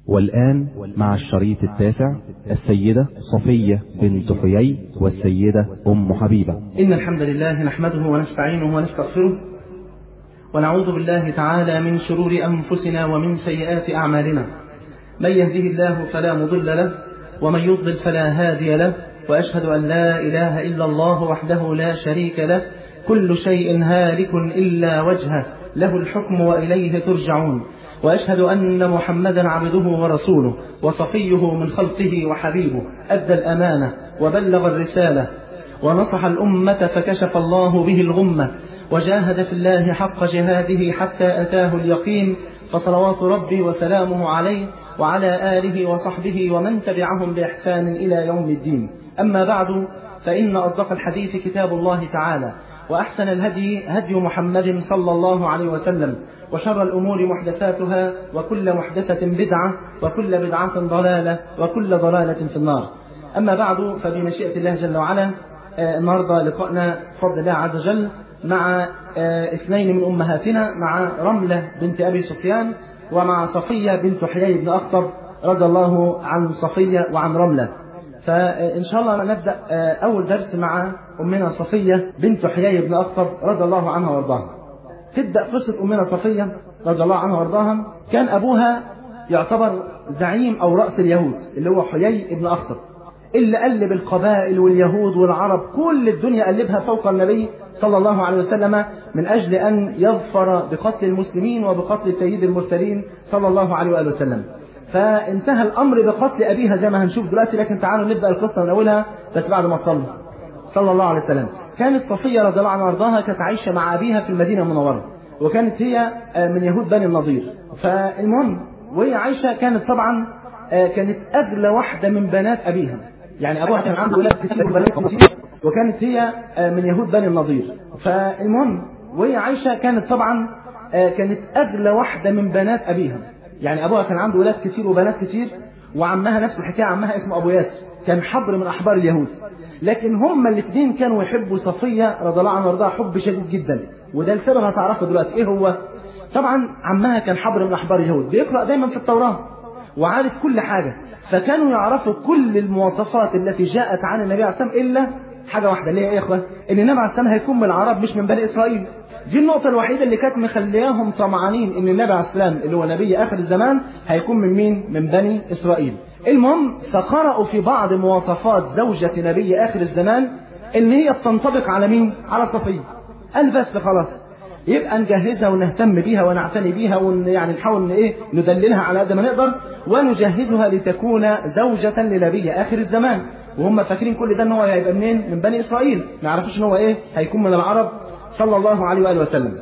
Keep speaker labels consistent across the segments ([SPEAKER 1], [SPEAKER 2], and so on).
[SPEAKER 1] والآن مع الشريط التاسع السيدة صفية بنت حيي والسيدة أم حبيبة
[SPEAKER 2] إن الحمد لله نحمده ونستعينه ونستغفره ونعوذ بالله تعالى من شرور أنفسنا ومن سيئات أعمالنا من يهده الله فلا مضل له ومن يضلل فلا هادي له وأشهد أن لا إله إلا الله وحده لا شريك له كل شيء هالك إلا وجهه له الحكم وإليه ترجعون وأشهد أن محمدا عبده ورسوله وصفيه من خلقه وحبيبه أدى الأمانة وبلغ الرسالة ونصح الأمة فكشف الله به الغمة وجاهد في الله حق جهاده حتى أتاه اليقين فصلوات ربي وسلامه عليه وعلى آله وصحبه ومن تبعهم بإحسان إلى يوم الدين أما بعد فإن أصدق الحديث كتاب الله تعالى وأحسن الهدي هدي محمد صلى الله عليه وسلم وشر الأمور محدثاتها وكل محدثة بدعة وكل بدعة ضلالة وكل ضلالة في النار أما بعد فبمشيئة الله جل وعلا آه النهاردة لقائنا بفضل الله عز وجل مع آه اثنين من أمهاتنا مع رملة بنت أبي سفيان ومع صفية بنت حيي بن أخطب رضي الله عن صفية وعن رملة فإن شاء الله نبدأ آه أول درس مع أمنا صفية بنت حيي بن أخطب رضي الله عنها وارضاها تبدأ قصة أمنا صفية رضي الله عنها وارضاها كان أبوها يعتبر زعيم أو رأس اليهود اللي هو حيي بن أخطب اللي قلب القبائل واليهود والعرب كل الدنيا قلبها فوق النبي صلى الله عليه وسلم من أجل أن يظفر بقتل المسلمين وبقتل سيد المرسلين صلى الله عليه وآله وسلم فانتهى الأمر بقتل أبيها زي ما هنشوف دلوقتي لكن تعالوا نبدأ القصة من أولها بس بعد ما تصلي صلى الله عليه وسلم كانت صفية رضي الله عنها وارضاها كانت عايشة مع أبيها في المدينة المنورة وكانت هي من يهود بني النضير فالمهم وهي عايشة كانت طبعا كانت أغلى واحدة من بنات أبيها يعني أبوها كان عنده ولاد كتير وبنات كتير وكانت هي من يهود بني النضير فالمهم وهي عايشة كانت طبعا كانت أغلى واحدة من بنات أبيها يعني أبوها كان عنده ولاد كتير وبنات كتير وعمها نفس الحكاية عمها اسمه أبو ياسر كان حبر من أحبار اليهود لكن هما الاثنين كانوا يحبوا صفية رضي الله عنها وارضاها حب شديد جدا وده السبب هتعرفه دلوقتي ايه هو طبعا عمها كان حبر من احبار اليهود بيقرا دايما في التوراه وعارف كل حاجه فكانوا يعرفوا كل المواصفات التي جاءت عن النبي عليه الصلاه والسلام الا حاجه واحده اللي هي ايه يا اخوان ان النبي عليه الصلاه والسلام هيكون من العرب مش من بني اسرائيل دي النقطة الوحيدة اللي كانت مخلياهم طمعانين ان النبي عليه السلام اللي هو نبي اخر الزمان هيكون من مين؟ من بني اسرائيل. المهم فقرأوا في بعض مواصفات زوجة نبي آخر الزمان إن هي بتنطبق على مين؟ على صفية. قال بس خلاص يبقى نجهزها ونهتم بيها ونعتني بيها ويعني نحاول ايه ندللها على قد ما نقدر ونجهزها لتكون زوجة لنبي آخر الزمان وهم فاكرين كل ده ان هو هيبقى منين؟ من بني إسرائيل ما يعرفوش ان هو ايه؟ هيكون من العرب صلى الله عليه وآله وسلم.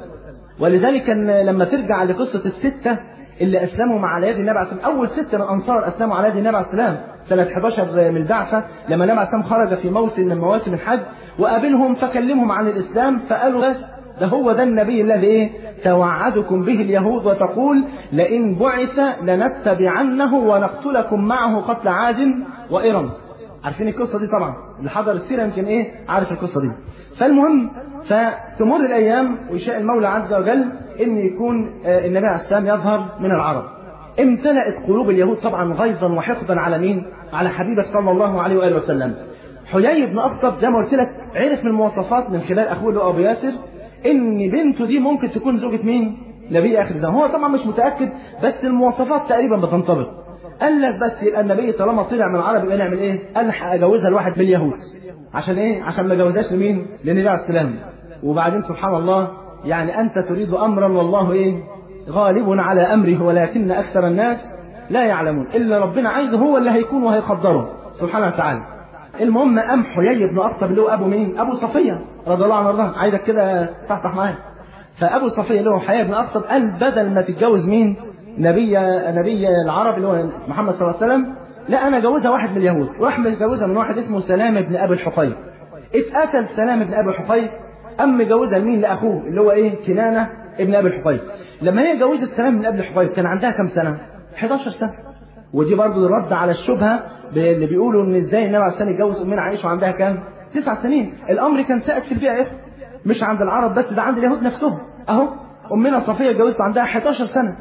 [SPEAKER 2] ولذلك لما ترجع لقصة الستة اللي اسلموا مع على يد النبي عليه الصلاه اول ست من الانصار اسلموا على يد النبي عليه السلام سنه 11 من البعثه لما النبي عليه السلام خرج في موسم من مواسم الحج وقابلهم فكلمهم عن الاسلام فقالوا بس ده هو ده النبي الذي ايه توعدكم به اليهود وتقول لئن بعث لنتبعنه ونقتلكم معه قتل عاد وإرم عارفين القصة دي طبعا اللي حضر السيرة يمكن ايه عارف القصة دي فالمهم فتمر الأيام ويشاء المولى عز وجل ان يكون النبي عليه السلام يظهر من العرب امتلأت قلوب اليهود طبعا غيظا وحقدا على مين على حبيبك صلى الله عليه وآله وسلم حيي بن أخطب زي ما قلت لك عرف من المواصفات من خلال أخوه له أبو ياسر ان بنته دي ممكن تكون زوجة مين نبي آخر الزمان هو طبعا مش متأكد بس المواصفات تقريبا بتنطبق قال لك بس يبقى النبي طالما طلع من العرب يبقى نعمل ايه؟ الحق اجوزها لواحد من اليهود. عشان ايه؟ عشان ما اجوزهاش لمين؟ للنبي عليه السلام. وبعدين سبحان الله يعني انت تريد امرا والله ايه؟ غالب على امره ولكن اكثر الناس لا يعلمون الا ربنا عايزه هو اللي هيكون وهيقدره سبحانه وتعالى. المهم قام حيي بن اخطب اللي هو ابو مين؟ ابو صفيه رضي الله عنه وارضاه عايزك كده تصحصح معايا. فابو صفيه اللي هو حيي بن اخطب قال بدل ما تتجوز مين؟ نبي نبي العرب اللي هو محمد صلى الله عليه وسلم لا انا جوزها واحد من اليهود راح متجوزها من واحد اسمه سلام بن ابي الحقيق اتقتل سلام بن ابي الحقيق ام مجوزها لمين لاخوه اللي هو ايه كنانه ابن ابي الحقيق لما هي جوزت سلام بن ابي الحقيق كان عندها كام سنه 11 سنه ودي برضه رد على الشبهه اللي بيقولوا ان ازاي النبي عليه الصلاه يتجوز امنا عائشه وعندها كام تسع سنين الامر كان سائد في البيئه مش عند العرب بس ده عند اليهود نفسهم اهو امنا صفيه اتجوزت عندها 11 سنه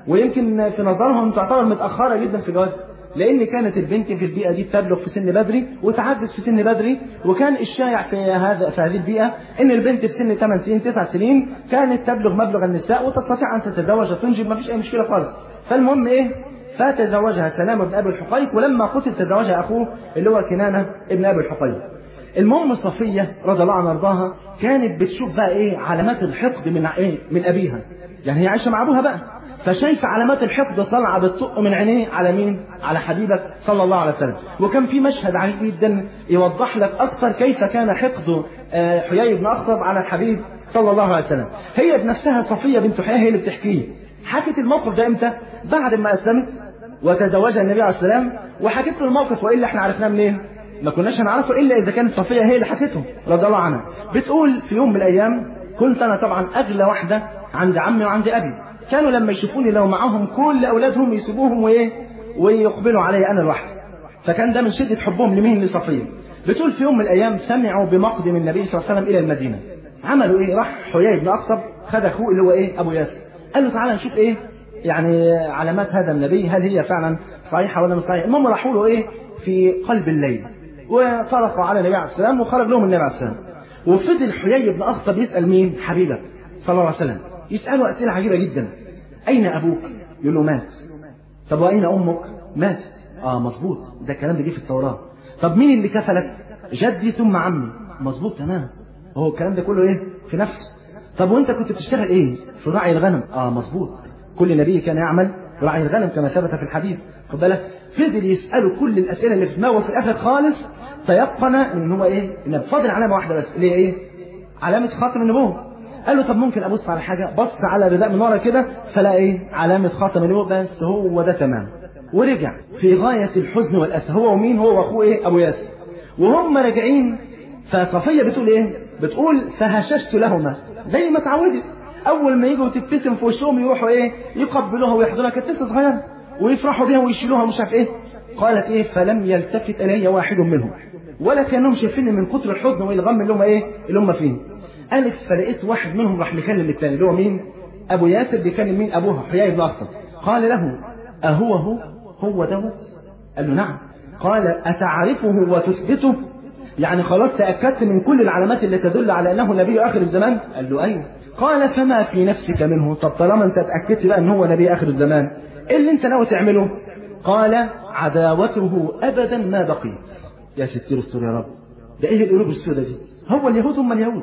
[SPEAKER 2] ويمكن في نظرهم تعتبر متاخره جدا في الجواز لان كانت البنت في البيئه دي بتبلغ في سن بدري وتعجز في سن بدري وكان الشائع في هذا في هذه البيئه ان البنت في سن 8 سنين 9 سنين كانت تبلغ مبلغ النساء وتستطيع ان تتزوج وتنجب ما فيش اي مشكله خالص فالمهم ايه فتزوجها سلام بن ابي الحقيق ولما قتل تزوجها اخوه اللي هو كنانه ابن ابي الحقيق المهم صفيه رضي الله عنها وارضاها كانت بتشوف بقى ايه علامات الحقد من ايه من ابيها يعني هي عايشه مع ابوها بقى فشايفه علامات الحقد طالعه بتطق من عينيه على مين؟ على حبيبك صلى الله عليه وسلم، وكان في مشهد عجيب جدا يوضح لك اكثر كيف كان حقد حيي بن اخصب على الحبيب صلى الله عليه وسلم. هي بنفسها صفيه بنت حيي هي اللي بتحكيه. حكت الموقف ده امتى؟ بعد ما اسلمت وتزوجها النبي عليه السلام وحكت له الموقف والا احنا عرفناه منين؟ ما كناش هنعرفه الا اذا كانت صفيه هي اللي حكته رضي الله عنها. بتقول في يوم من الايام كنت انا طبعا اغلى واحده عند عمي وعند ابي كانوا لما يشوفوني لو معاهم كل اولادهم يسيبوهم وايه ويقبلوا علي انا لوحدي فكان ده من شده حبهم لمين لصفيه بتقول في يوم من الايام سمعوا بمقدم النبي صلى الله عليه وسلم الى المدينه عملوا ايه راح حيي بن اقصب خد اخوه اللي هو ايه ابو ياسر قال له تعالى نشوف ايه يعني علامات هذا النبي هل هي فعلا صحيحه ولا مش صحيحه المهم راحوا له ايه في قلب الليل وطرقوا على النبي عليه السلام وخرج لهم النبي عليه السلام وفضل حيي بن اخطب يسال مين حبيبك صلى الله عليه وسلم يساله اسئله عجيبه جدا اين ابوك يقول له مات طب واين امك مات اه مظبوط ده الكلام ده جه في التوراه طب مين اللي كفلك جدي ثم عمي مظبوط تمام هو الكلام ده كله ايه في نفسه طب وانت كنت بتشتغل ايه في راعي الغنم اه مظبوط كل نبي كان يعمل راعي الغنم كما ثبت في الحديث خد بالك فضل يساله كل الاسئله اللي في دماغه في الاخر خالص تيقن ان هو ايه ان بفضل علامه واحده بس اللي هي ايه علامه خاتم النبوه قال له طب ممكن ابص على حاجه بص على رداء من ورا كده فلا ايه علامه خاتم النبوه بس هو ده تمام ورجع في غايه الحزن والاسى هو ومين هو واخوه ايه ابو ياسر وهم راجعين فصفيه بتقول ايه بتقول فهششت لهما زي ما اتعودت اول ما يجوا تبتسم في وشهم يروحوا ايه يقبلوها ويحضنها كانت لسه صغيره ويفرحوا بيها ويشيلوها مش عارف ايه قالت ايه فلم يلتفت الي واحد منهم ولا كانهم شايفيني من كتر الحزن والغم اللي هم ايه اللي هم فيه قالت فلقيت واحد منهم راح مكلم الثاني اللي هو مين ابو ياسر بيكلم مين ابوها حيي بن اخطب قال له اهو هو هو دوت قال له نعم قال اتعرفه وتثبته يعني خلاص تاكدت من كل العلامات اللي تدل على انه نبي اخر الزمان قال له ايوه قال فما في نفسك منه طب طالما انت اتاكدت بقى ان هو نبي اخر الزمان ايه اللي انت ناوي تعمله قال عداوته ابدا ما بقيت يا ستير السور يا رب ده ايه القلوب السوداء دي هو اليهود هم اليهود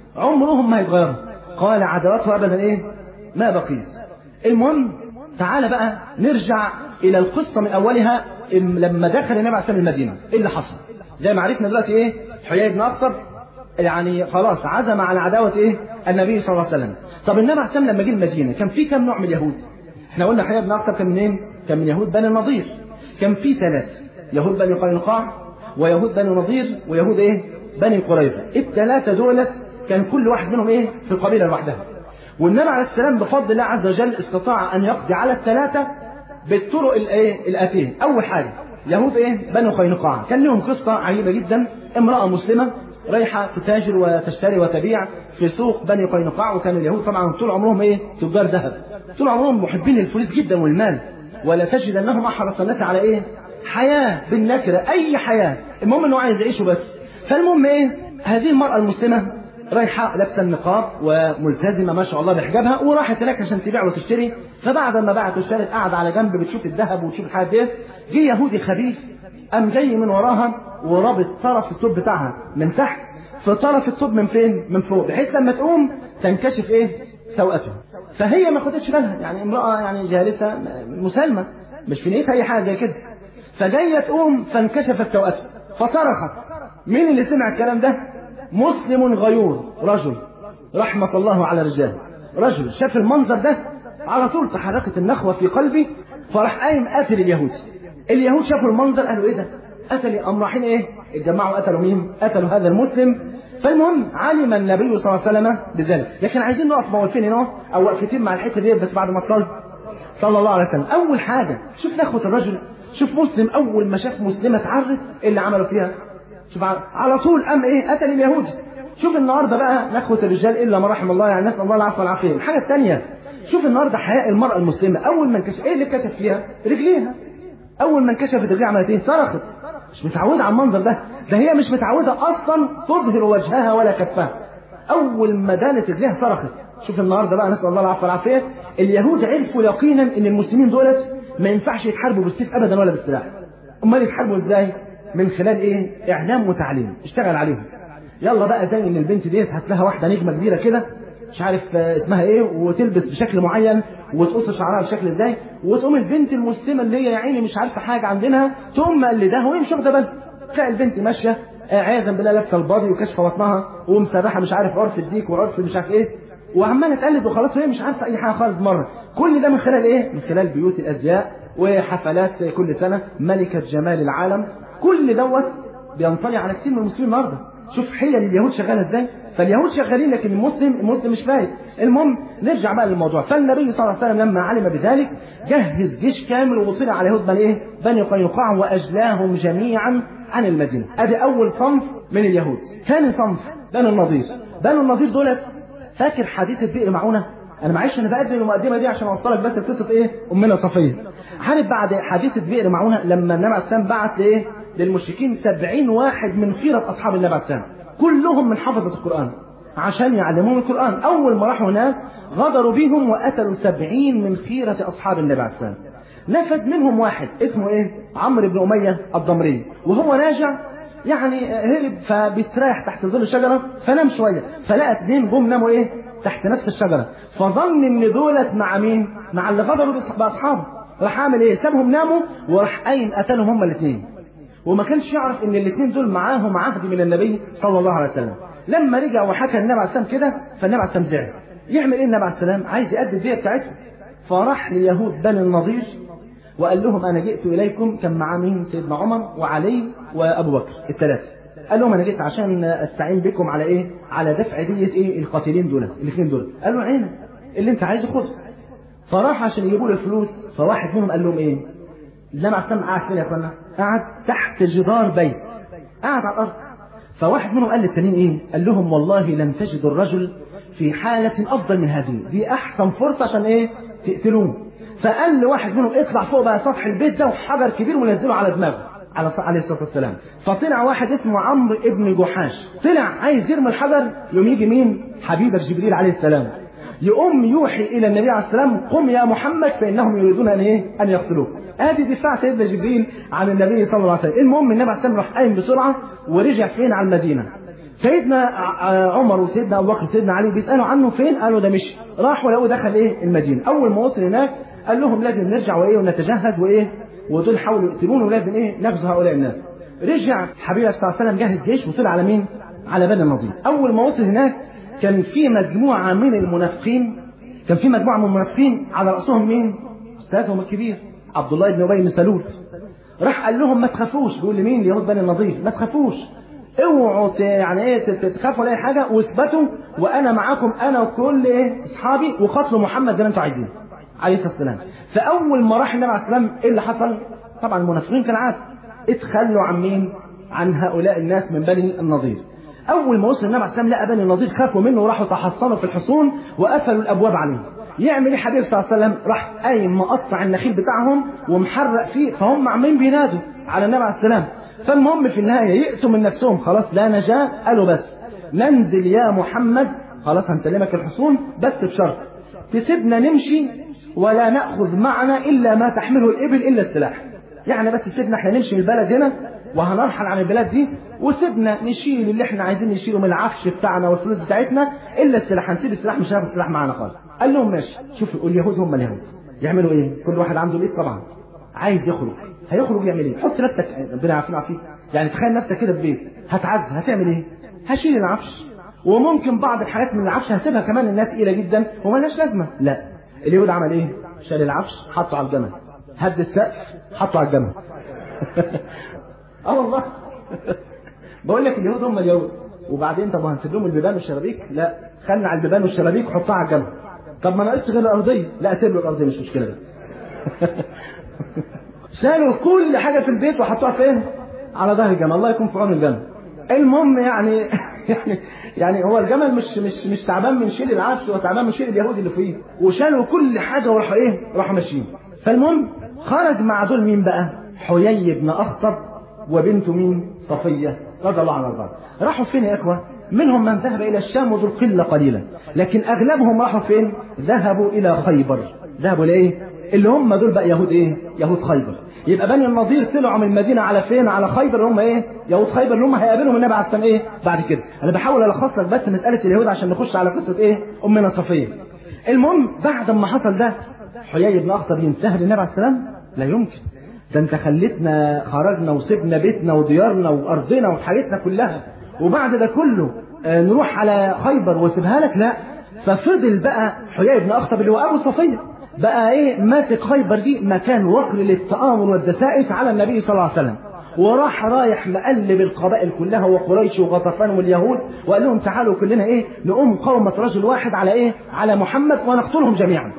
[SPEAKER 2] عمرهم ما يتغيروا قال عداوته ابدا ايه ما بقيت المهم تعال بقى نرجع الى القصه من اولها لما دخل النبي عليه السلام المدينه ايه اللي حصل زي ما عرفنا دلوقتي ايه حيي بن اخطب يعني خلاص عزم على عداوه ايه النبي صلى الله عليه وسلم طب النبي عليه السلام لما جه المدينه كان في كم نوع من اليهود احنا قلنا حيي بن اخطب كان منين كان من يهود بني النضير كان في ثلاثه يهود بني قينقاع ويهود بني نضير ويهود ايه بني قريظه الثلاثه دولت كان كل واحد منهم ايه في قبيله لوحدها والنبي عليه السلام بفضل الله عز وجل استطاع ان يقضي على الثلاثه بالطرق الايه الاتيه اول حاجه يهود ايه بني قينقاع كان لهم قصه عجيبه جدا امراه مسلمه رايحه تتاجر وتشتري وتبيع في سوق بني قينقاع وكان اليهود طبعا طول عمرهم ايه تجار ذهب طول عمرهم محبين الفلوس جدا والمال ولا تجد انهم احرص الناس على ايه حياه بالنكره اي حياه المهم انه عايز يعيشه بس فالمهم ايه هذه المراه المسلمه رايحه لابسه النقاب وملتزمه ما شاء الله بحجابها وراحت هناك عشان تبيع وتشتري فبعد ما باعت واشترت قاعده على جنب بتشوف الذهب وتشوف الحاجات ديت جه يهودي خبيث قام جاي من وراها ورابط طرف الثوب بتاعها من تحت في طرف الثوب من فين؟ من فوق بحيث لما تقوم تنكشف ايه؟ سوءته فهي ما خدتش بالها يعني امراه يعني جالسه مسالمه مش في نيتها اي حاجه زي كده فجايه تقوم فانكشفت سوءته فصرخت مين اللي سمع الكلام ده؟ مسلم غيور رجل رحمة الله على الرجال رجل شاف المنظر ده على طول تحركت النخوة في قلبي فراح قايم قاتل اليهود اليهود شافوا المنظر قالوا ايه ده قتل قام رايحين ايه اتجمعوا قتلوا مين قتلوا هذا المسلم فالمهم علم النبي صلى الله عليه وسلم بذلك لكن عايزين نقف موقفين هنا او وقفتين مع الحته دي بس بعد ما تصلي صلى الله عليه وسلم اول حاجه شوف نخوه الرجل شوف مسلم اول ما شاف مسلمه اتعرف ايه اللي عملوا فيها شوف على طول قام ايه قتل اليهودي شوف النهارده بقى نخوة الرجال الا ما رحم الله يعني نسال الله العفو والعافيه الحاجه الثانيه شوف النهارده حياء المراه المسلمه اول ما انكشف ايه اللي كشف فيها رجليها اول ما انكشفت رجليها عملت ايه صرخت مش متعوده على المنظر ده ده هي مش متعوده اصلا تظهر وجهها ولا كفها اول ما دانت رجليها صرخت شوف النهارده بقى نسال الله العفو والعافيه اليهود عرفوا يقينا ان المسلمين دولت ما ينفعش يتحاربوا بالسيف ابدا ولا بالسلاح امال يتحاربوا ازاي من خلال ايه اعلام وتعليم اشتغل عليهم يلا بقى زي ان البنت ديت هات لها واحده نجمه كبيره كده مش عارف اسمها ايه وتلبس بشكل معين وتقص شعرها بشكل ازاي وتقوم البنت المسلمه اللي هي يا عيني مش عارفه حاجه عندنا تقوم مقلداها وهي مش واخده بالها تلاقي البنت ماشيه عياذا بالله لابسه البادي وكشف بطنها ومسرحه مش عارف عرف الديك وعرف مش عارف ايه وعماله تقلد وخلاص وهي مش عارفه اي حاجه خالص مره كل ده من خلال ايه من خلال بيوت الازياء وحفلات كل سنه ملكه جمال العالم كل دوت بينطلي على كثير من المسلمين النهارده شوف حيل اليهود شغاله ازاي فاليهود شغالين لكن المسلم المسلم مش فايق المهم نرجع بقى للموضوع فالنبي صلى الله عليه وسلم لما علم بذلك جهز جيش كامل وطلع على يهود بني ايه بني قينقاع واجلاهم جميعا عن المدينه ادي اول صنف من اليهود ثاني صنف بنو النضير بنو النضير دولت فاكر حديث بئر معونه انا معلش انا بقدم المقدمه دي عشان اوصلك بس قصه ايه امنا صفيه عارف بعد حادثه بئر معونه لما النبي عليه السلام بعت لايه للمشركين سبعين واحد من خيرة أصحاب النبي عليه السلام كلهم من حفظة القرآن عشان يعلموهم القرآن أول ما راحوا هناك غدروا بهم وقتلوا سبعين من خيرة أصحاب النبي عليه السلام نفذ منهم واحد اسمه ايه عمرو بن أمية الضمري وهو راجع يعني هرب فبيستريح تحت ظل الشجرة فنام شوية فلقى اثنين جم ناموا ايه تحت نفس الشجرة فظن ان دولت مع مين مع اللي غدروا بأصحابه راح عامل ايه سابهم ناموا وراح قايم قتلهم هما الاثنين وما كانش يعرف ان الاثنين دول معاهم عهد من النبي صلى الله عليه وسلم لما رجع وحكى النبي عليه السلام كده فالنبي عليه السلام زعل يعمل ايه النبي عليه السلام عايز يأدي الدية بتاعته فراح ليهود بني النضير وقال لهم انا جئت اليكم كان معاه مين سيدنا عمر وعلي وابو بكر الثلاثه قال لهم انا جيت عشان استعين بكم على ايه على دفع دية ايه القاتلين دول الاثنين دول قالوا عينك اللي انت عايزه خده فراح عشان يجيبوا له الفلوس فواحد منهم قال لهم ايه النبي عليه السلام قاعد فين يا اخوانا قاعد تحت جدار بيت قاعد على الارض فواحد منهم قال للتانيين ايه قال لهم والله لن تجدوا الرجل في حالة أفضل من هذه دي أحسن فرصة عشان إيه تقتلوه فقال لواحد منهم اطلع فوق بقى سطح البيت ده وحجر كبير ونزله على دماغه على عليه الصلاه والسلام فطلع واحد اسمه عمرو ابن جحاش طلع عايز يرمي الحجر يوم يجي مين حبيبك جبريل عليه السلام يقوم يوحي الى النبي عليه السلام قم يا محمد فانهم يريدون ان ايه ان يقتلوك ادي دفاع سيدنا جبريل عن النبي صلى الله عليه وسلم المهم النبي عليه السلام راح قايم بسرعه ورجع فين على المدينه سيدنا عمر وسيدنا ابو بكر وسيدنا علي بيسالوا عنه فين قالوا ده مشي راحوا لقوا دخل ايه المدينه اول ما وصل هناك قال لهم لازم نرجع وايه ونتجهز وايه ودول حاولوا يقتلونه ولازم ايه نغزو هؤلاء الناس رجع حبيبي صلى الله عليه وسلم جهز جيش وطلع على مين على بني النضير اول ما وصل هناك كان في مجموعه من المنافقين كان في مجموعه من المنافقين على راسهم مين استاذهم الكبير عبد الله بن ابي بن سلول راح قال لهم ما تخافوش بيقول لمين ليهود بني النضير ما تخافوش اوعوا يعني ايه تخافوا ولا اي حاجه واثبتوا وانا معاكم انا وكل ايه اصحابي وقتلوا محمد زي ما انتم عايزين عليه الصلاه والسلام فاول ما راح النبي عليه السلام ايه اللي حصل طبعا المنافقين كالعاده اتخلوا عن مين عن هؤلاء الناس من بني النضير اول ما وصل النبي عليه السلام لقى بني النضير خافوا منه وراحوا تحصنوا في الحصون وقفلوا الابواب عليهم يعمل ايه حبيب صلى الله عليه وسلم راح قايم مقطع النخيل بتاعهم ومحرق فيه فهم عمالين بينادوا على النبي عليه السلام فالمهم في النهايه يئسوا من نفسهم خلاص لا نجاه قالوا بس ننزل يا محمد خلاص هنسلمك الحصون بس بشرط تسيبنا نمشي ولا ناخذ معنا الا ما تحمله الابل الا السلاح يعني بس سيبنا احنا نمشي من البلد هنا وهنرحل عن البلاد دي وسيبنا نشيل اللي احنا عايزين نشيله من العفش بتاعنا والفلوس بتاعتنا الا السلاح هنسيب السلاح مش هناخد السلاح معانا خالص قال لهم ماشي شوفوا اليهود هم اليهود يعملوا ايه كل واحد عنده بيت طبعا عايز يخرج هيخرج يعمل ايه حط نفسك ربنا يعافينا فيك يعني تخيل نفسك كده في بيت هتعز هتعمل ايه هشيل العفش وممكن بعض الحاجات من العفش هسيبها كمان انها تقيله جدا ومالهاش لازمه لا اليهود عمل ايه شال العفش حطه على الجمل هد السقف حطه على الجمل اه والله بقول لك اليهود هم اليهود وبعدين طب هنسيب لهم البيبان والشبابيك لا خلنا على البيبان والشبابيك وحطها على الجمل طب ما ناقصش غير الارضيه لا سيب له الارضيه مش مشكله ده شالوا كل حاجه في البيت وحطوها فين على ظهر الجمل الله يكون في عون الجمل المهم يعني يعني يعني هو الجمل مش مش مش تعبان من شيل العفش هو تعبان من شيل اليهود اللي فيه وشالوا كل حاجه وراحوا ايه راحوا ماشيين فالمهم خرج مع دول مين بقى حيي بن اخطب وبنته مين صفيه رضي الله عنها وارضاها راحوا فين يا اخوه منهم من ذهب الى الشام ودول قله قليلا لكن اغلبهم راحوا فين ذهبوا الى خيبر ذهبوا لايه اللي هم دول بقى يهود ايه يهود خيبر يبقى بني النضير طلعوا من المدينه على فين على خيبر اللي هم ايه يهود خيبر اللي هم هيقابلهم النبي عليه السلام ايه بعد كده انا بحاول الخص لك بس مساله اليهود عشان نخش على قصه ايه امنا صفيه المهم بعد ما حصل ده حيي بن اخطب ينتهي للنبي عليه السلام لا يمكن ده انت خليتنا خرجنا وسبنا بيتنا وديارنا وارضنا وحاجتنا كلها وبعد ده كله آه نروح على خيبر وسيبها لك لا ففضل بقى حيي بن اخطب اللي هو ابو صفيه بقى ايه ماسك خيبر دي مكان وقر للتآمر والدسائس على النبي صلى الله عليه وسلم وراح رايح مقلب القبائل كلها وقريش وغطفان واليهود وقال لهم تعالوا كلنا ايه نقوم قومة رجل واحد على ايه على محمد ونقتلهم جميعا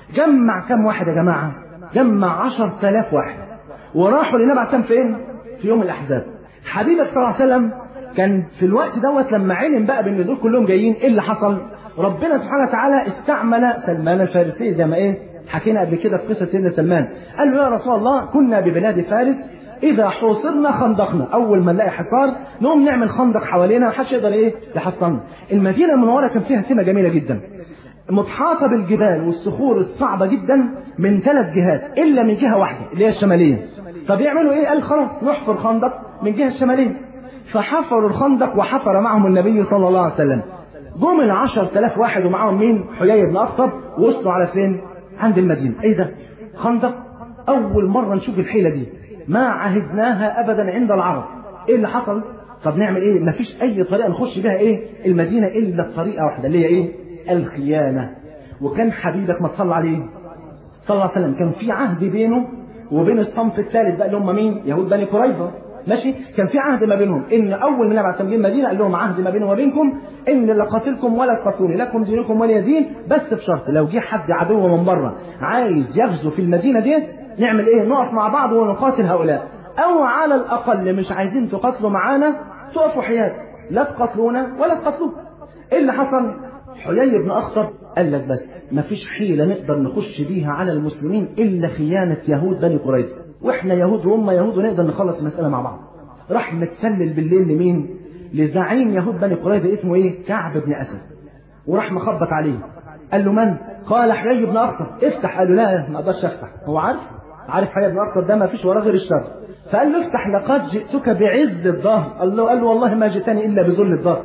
[SPEAKER 2] جمع كم واحد يا جماعة جمع عشر تلاف واحد وراحوا للنبي عليه فين في يوم الاحزاب حبيبك صلى الله عليه وسلم كان في الوقت دوت لما علم بقى بان دول كلهم جايين ايه اللي حصل ربنا سبحانه وتعالى استعمل سلمان الفارسي زي ما ايه حكينا قبل كده في قصه سيدنا سلمان قال له يا رسول الله كنا ببلاد فارس اذا حوصرنا خندقنا اول ما نلاقي حصار نقوم نعمل خندق حوالينا محدش يقدر ايه يحصرنا المدينه المنوره كان فيها سمه جميله جدا متحاطه بالجبال والصخور الصعبه جدا من ثلاث جهات الا من جهه واحده اللي هي الشماليه طب يعملوا ايه قال خلاص نحفر خندق من جهه الشماليه فحفروا الخندق وحفر معهم النبي صلى الله عليه وسلم جم ال 10000 واحد ومعاهم مين حيي بن اخطب وصلوا على فين عند المدينة ايه ده خندق اول مرة نشوف الحيلة دي ما عهدناها ابدا عند العرب ايه اللي حصل طب نعمل ايه مفيش اي طريقة نخش بها ايه المدينة الا بطريقة واحدة اللي هي ايه الخيانة وكان حبيبك ما تصلى عليه صلى الله عليه وسلم كان في عهد بينه وبين الصنف الثالث بقى اللي هم مين يهود بني قريظة ماشي كان في عهد ما بينهم ان اول ما النبي عليه الصلاه المدينه قال لهم عهد ما بيني وبينكم ان لا قاتلكم ولا تقاتلوني لكم دينكم ولي دين بس بشرط لو جه حد عدو من بره عايز يغزو في المدينه ديت نعمل ايه نقف مع بعض ونقاتل هؤلاء او على الاقل مش عايزين تقاتلوا معانا تقفوا حياد لا تقاتلونا ولا تقاتلوه ايه اللي حصل حيي بن اخطب قال لك بس مفيش حيله نقدر نخش بيها على المسلمين الا خيانه يهود بني قريظه واحنا يهود وهم يهود ونقدر نخلص المسألة مع بعض راح متسلل بالليل لمين لزعيم يهود بني قريظة اسمه ايه كعب بن اسد وراح مخبط عليه قال له من قال حيي بن اخطب افتح قال له لا ما اقدرش افتح هو عارف عارف حيي بن اخطب ده ما فيش وراه غير الشر فقال له افتح لقد جئتك بعز الظهر قال له قال له والله ما جئتني الا بذل الظهر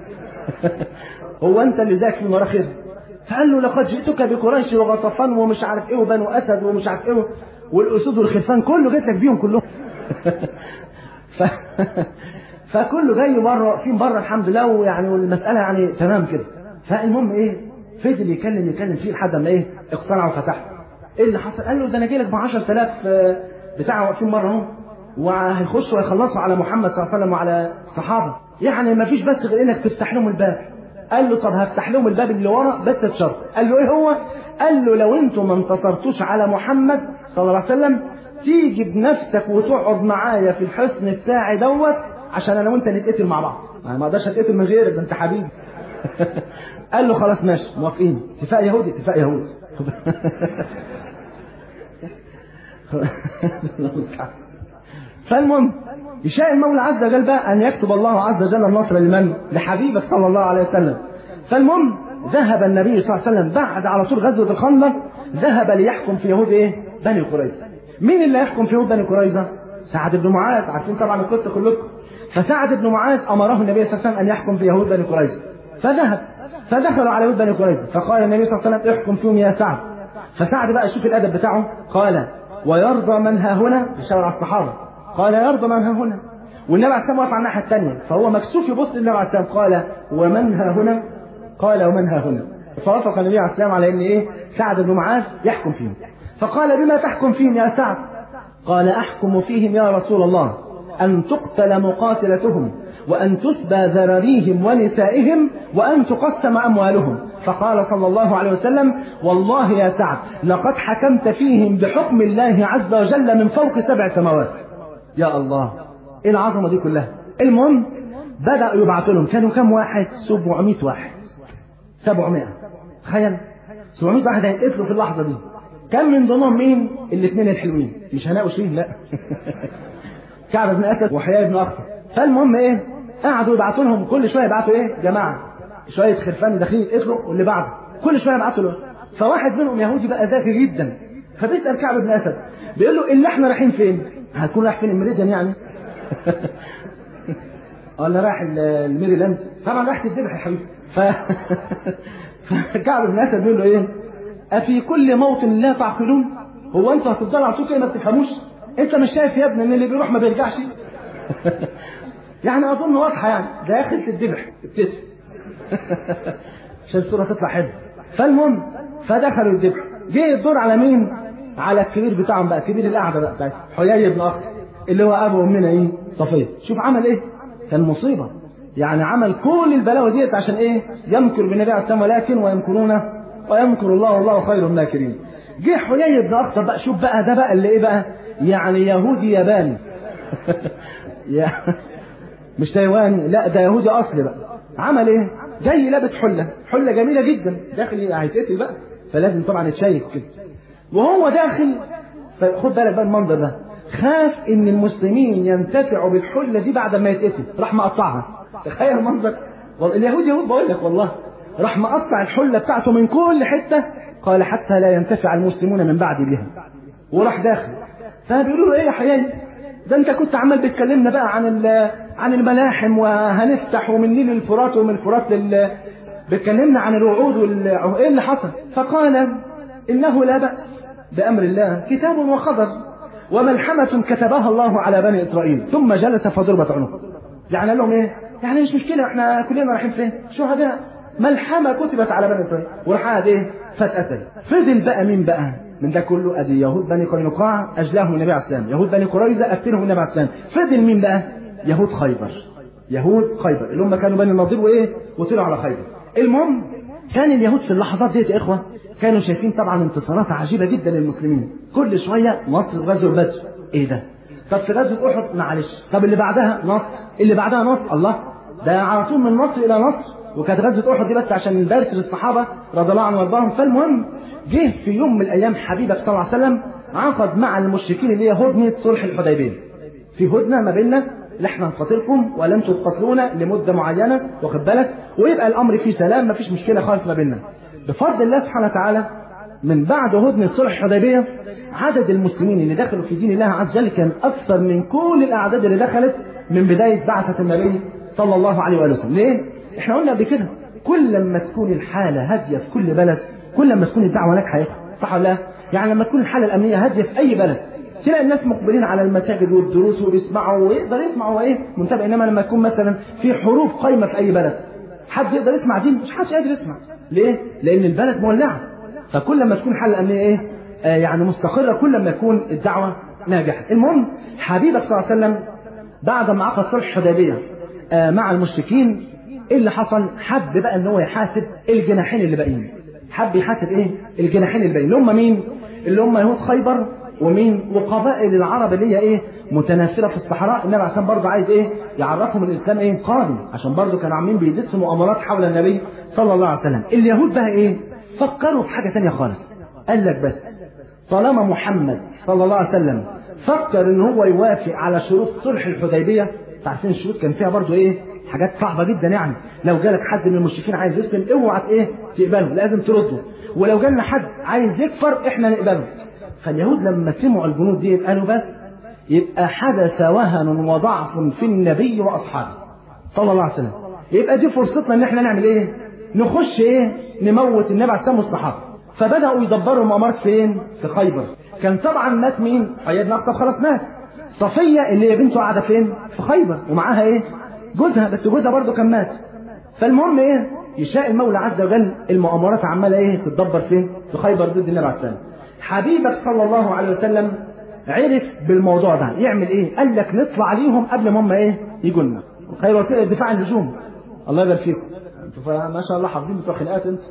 [SPEAKER 2] هو انت اللي ذاك من وراه خير فقال له لقد جئتك بقريش وغطفان ومش عارف ايه وبنو اسد ومش عارف ايه والاسود والخرفان كله جيت لك بيهم كلهم ف... فكله جاي بره واقفين بره الحمد لله ويعني والمساله يعني تمام كده فالمهم ايه فضل يكلم يكلم فيه لحد ما ايه اقتنع وفتح ايه اللي حصل قال له ده انا جاي لك ب 10000 بتاع واقفين بره اهو وهيخشوا ويخلصوا على محمد صلى الله عليه وسلم وعلى الصحابه يعني ما فيش بس غير انك تفتح لهم الباب قال له طب هفتح لهم الباب اللي ورا بس بشرط قال له ايه هو قال له لو انتم ما انتصرتوش على محمد صلى الله عليه وسلم تيجي بنفسك وتقعد معايا في الحصن بتاعي دوت عشان انا وانت نتقتل مع بعض انا ما اقدرش اتقتل من غيرك ده انت حبيبي قال له خلاص ماشي موافقين اتفاق يهودي اتفاق يهودي فالمهم يشاء المولى عز وجل بقى ان يكتب الله عز وجل النصر لمن؟ لحبيبه صلى الله عليه وسلم. فالمهم ذهب النبي صلى الله عليه وسلم بعد على طول غزوه الخندق ذهب ليحكم في يهود ايه؟ بني قريظه. مين اللي يحكم في يهود بني قريظه؟ سعد بن معاذ عارفين طبعا القصه كلكم. فسعد بن معاذ امره النبي صلى الله عليه وسلم ان يحكم في يهود بني قريظه. فذهب فدخلوا على يهود بني قريظه فقال النبي صلى الله عليه وسلم احكم فيهم يا سعد. فسعد بقى شوف الادب بتاعه قال ويرضى من ها هنا بيشاور على الصحابه قال يرضى من ها هنا والنبي عليه السلام واقف على الناحيه الثانيه فهو مكسوف يبص للنبي عليه السلام قال ومن ها هنا قال ومن ها هنا فوافق النبي عليه السلام على ان ايه سعد بن معاذ يحكم فيهم فقال بما تحكم فيهم يا سعد قال احكم فيهم يا رسول الله ان تقتل مقاتلتهم وأن تسبى ذراريهم ونسائهم وأن تقسم أموالهم فقال صلى الله عليه وسلم والله يا سعد لقد حكمت فيهم بحكم الله عز وجل من فوق سبع سماوات يا الله ايه العظمة دي كلها المهم بدأوا يبعثوا لهم كانوا كم واحد 700 واحد 700 تخيل 700 واحد هيتقتلوا في اللحظة دي كان من ضمنهم مين الاثنين الحلوين مش هناء وشيرين لا كعب بن اسد وحياء بن اخطر فالمهم ايه قعدوا يبعتوا لهم كل شويه يبعتوا ايه جماعه شويه خرفان داخلين يتقتلوا واللي بعده كل شويه يبعتوا له فواحد منهم يهودي بقى ذكي جدا فبيسال كعب بن اسد بيقول له اللي احنا رايحين فين هتكون رايح فين المريديان يعني ولا رايح الميريلاند طبعا رايح تذبح يا حبيبي ف... فكعب بن اسد بيقول له ايه افي كل موطن لا تعقلون هو انتوا هتفضلوا على طول كده ما بتفهموش انت مش شايف يا ابني ان اللي بيروح ما بيرجعش يعني اظن واضحه يعني داخل تتذبح ابتسم عشان الصوره تطلع حلوه فالمهم فدخلوا الذبح جه الدور على مين على الكبير بتاعهم بقى كبير القعده بقى بتاعت حيي بن اخ اللي هو ابو امنا ايه صفيه شوف عمل ايه كان مصيبه يعني عمل كل البلاوي ديت عشان ايه يمكر بالنبي عليه السلام ولكن ويمكرون ويمكر الله والله خير الناكرين جه حيي بن اخطر بقى شوف بقى ده بقى اللي ايه بقى يعني يهودي ياباني مش تايواني لا ده يهودي اصلي بقى عمل ايه جاي لابس حله حله جميله جدا داخل هيتقتل بقى فلازم طبعا يتشيك كده وهو داخل خد بالك بقى المنظر ده خاف ان المسلمين ينتفعوا بالحله دي بعد ما يتقتل راح مقطعها تخيل المنظر والله اليهود يهود بقول لك والله راح مقطع الحله بتاعته من كل حته قال حتى لا ينتفع المسلمون من بعد بها وراح داخل فبيقولوا له ايه يا حيي ده انت كنت عمال بتكلمنا بقى عن عن الملاحم وهنفتح ومن نيل الفرات ومن الفرات لل بتكلمنا عن الوعود وال... ايه اللي حصل فقال انه لا باس بامر الله كتاب وخضر وملحمة كتبها الله على بني اسرائيل ثم جلس فضربت عنقه يعني قال لهم ايه يعني مش مشكله احنا كلنا رايحين فين شهداء ملحمة كتبت على بني اسرائيل وراح قاعد ايه فاتقتل فضل بقى مين بقى من ده كله ادي يهود بني قينقاع اجلاهم النبي عليه السلام يهود بني قريظه قتلهم النبي عليه السلام فضل مين بقى يهود خيبر يهود خيبر اللي هم كانوا بني النضير وايه وطلعوا على خيبر المهم كان اليهود في اللحظات ديت يا اخوه كانوا شايفين طبعا انتصارات عجيبه جدا للمسلمين كل شويه مصر غزو بدر ايه ده طب في غزوه احد معلش طب اللي بعدها نصر اللي بعدها نصر الله ده على طول من نصر الى نصر وكانت غزوه احد دي بس عشان درس للصحابه رضي الله عنهم وارضاهم فالمهم جه في يوم من الايام حبيبك صلى الله عليه وسلم عقد مع المشركين اللي هي هدنه صلح الحديبيه في هدنه ما بيننا لا احنا هنقاتلكم ولا انتم تقاتلونا لمده معينه واخد بالك ويبقى الامر فيه سلام مفيش مشكله خالص ما بيننا بفضل الله سبحانه وتعالى من بعد هدنه صلح الحديبيه عدد المسلمين اللي دخلوا في دين الله عز وجل كان اكثر من كل الاعداد اللي دخلت من بدايه بعثه النبي صلى الله عليه واله وسلم ليه احنا قلنا قبل كده كل لما تكون الحاله هاديه في كل بلد كل لما تكون الدعوه ناجحه صح ولا لا يعني لما تكون الحاله الامنيه هاديه في اي بلد تلاقي الناس مقبلين على المساجد والدروس وبيسمعوا ويقدر يسمع هو ايه منتبه انما لما يكون مثلا في حروف قايمه في اي بلد حد يقدر يسمع دين مش حدش قادر يسمع ليه؟ لان البلد مولعه فكل ما تكون الحاله الامنيه ايه؟ آه يعني مستقره كل ما يكون الدعوه ناجحه المهم حبيبك صلى الله عليه وسلم بعد ما عقد صلح الحديبيه آه مع المشركين ايه اللي حصل؟ حب بقى ان هو يحاسب الجناحين اللي باقيين حب يحاسب ايه؟ الجناحين اللي باقيين اللي هم مين؟ اللي هم يهود خيبر ومين وقبائل العرب اللي هي ايه متناثره في الصحراء النبي عشان برضه عايز ايه يعرفهم الاسلام ايه قادم عشان برضه كانوا عاملين بيدسوا مؤامرات حول النبي صلى الله عليه وسلم اليهود بقى ايه فكروا في حاجه ثانيه خالص قال لك بس طالما محمد صلى الله عليه وسلم فكر ان هو يوافق على شروط صلح الحديبيه عارفين الشروط كان فيها برضه ايه حاجات صعبه جدا يعني لو جالك حد من المشركين عايز يسلم اوعى ايه تقبله لازم ترده ولو جالنا حد عايز يكفر احنا نقبله فاليهود لما سمعوا الجنود دي قالوا بس يبقى حدث وهن وضعف في النبي واصحابه صلى الله عليه وسلم يبقى دي فرصتنا ان احنا نعمل ايه نخش ايه نموت النبي عليه السلام والصحابه فبداوا يدبروا المؤامرات فين في خيبر كان طبعا مات مين حياد نقطه خلاص مات صفيه اللي هي بنته قاعده فين في خيبر ومعاها ايه جوزها بس جوزها برضه كان مات فالمهم ايه يشاء المولى عز وجل المؤامرات عماله ايه تتدبر فين في خيبر ضد النبي عليه السلام حبيبك صلى الله عليه وسلم عرف بالموضوع ده يعمل ايه قال لك نطلع عليهم قبل ما هم ايه يجوا لنا خير وسيله الدفاع عن الهجوم الله يبارك فيكم انتوا ما شاء الله حافظين بتوع خلقات انت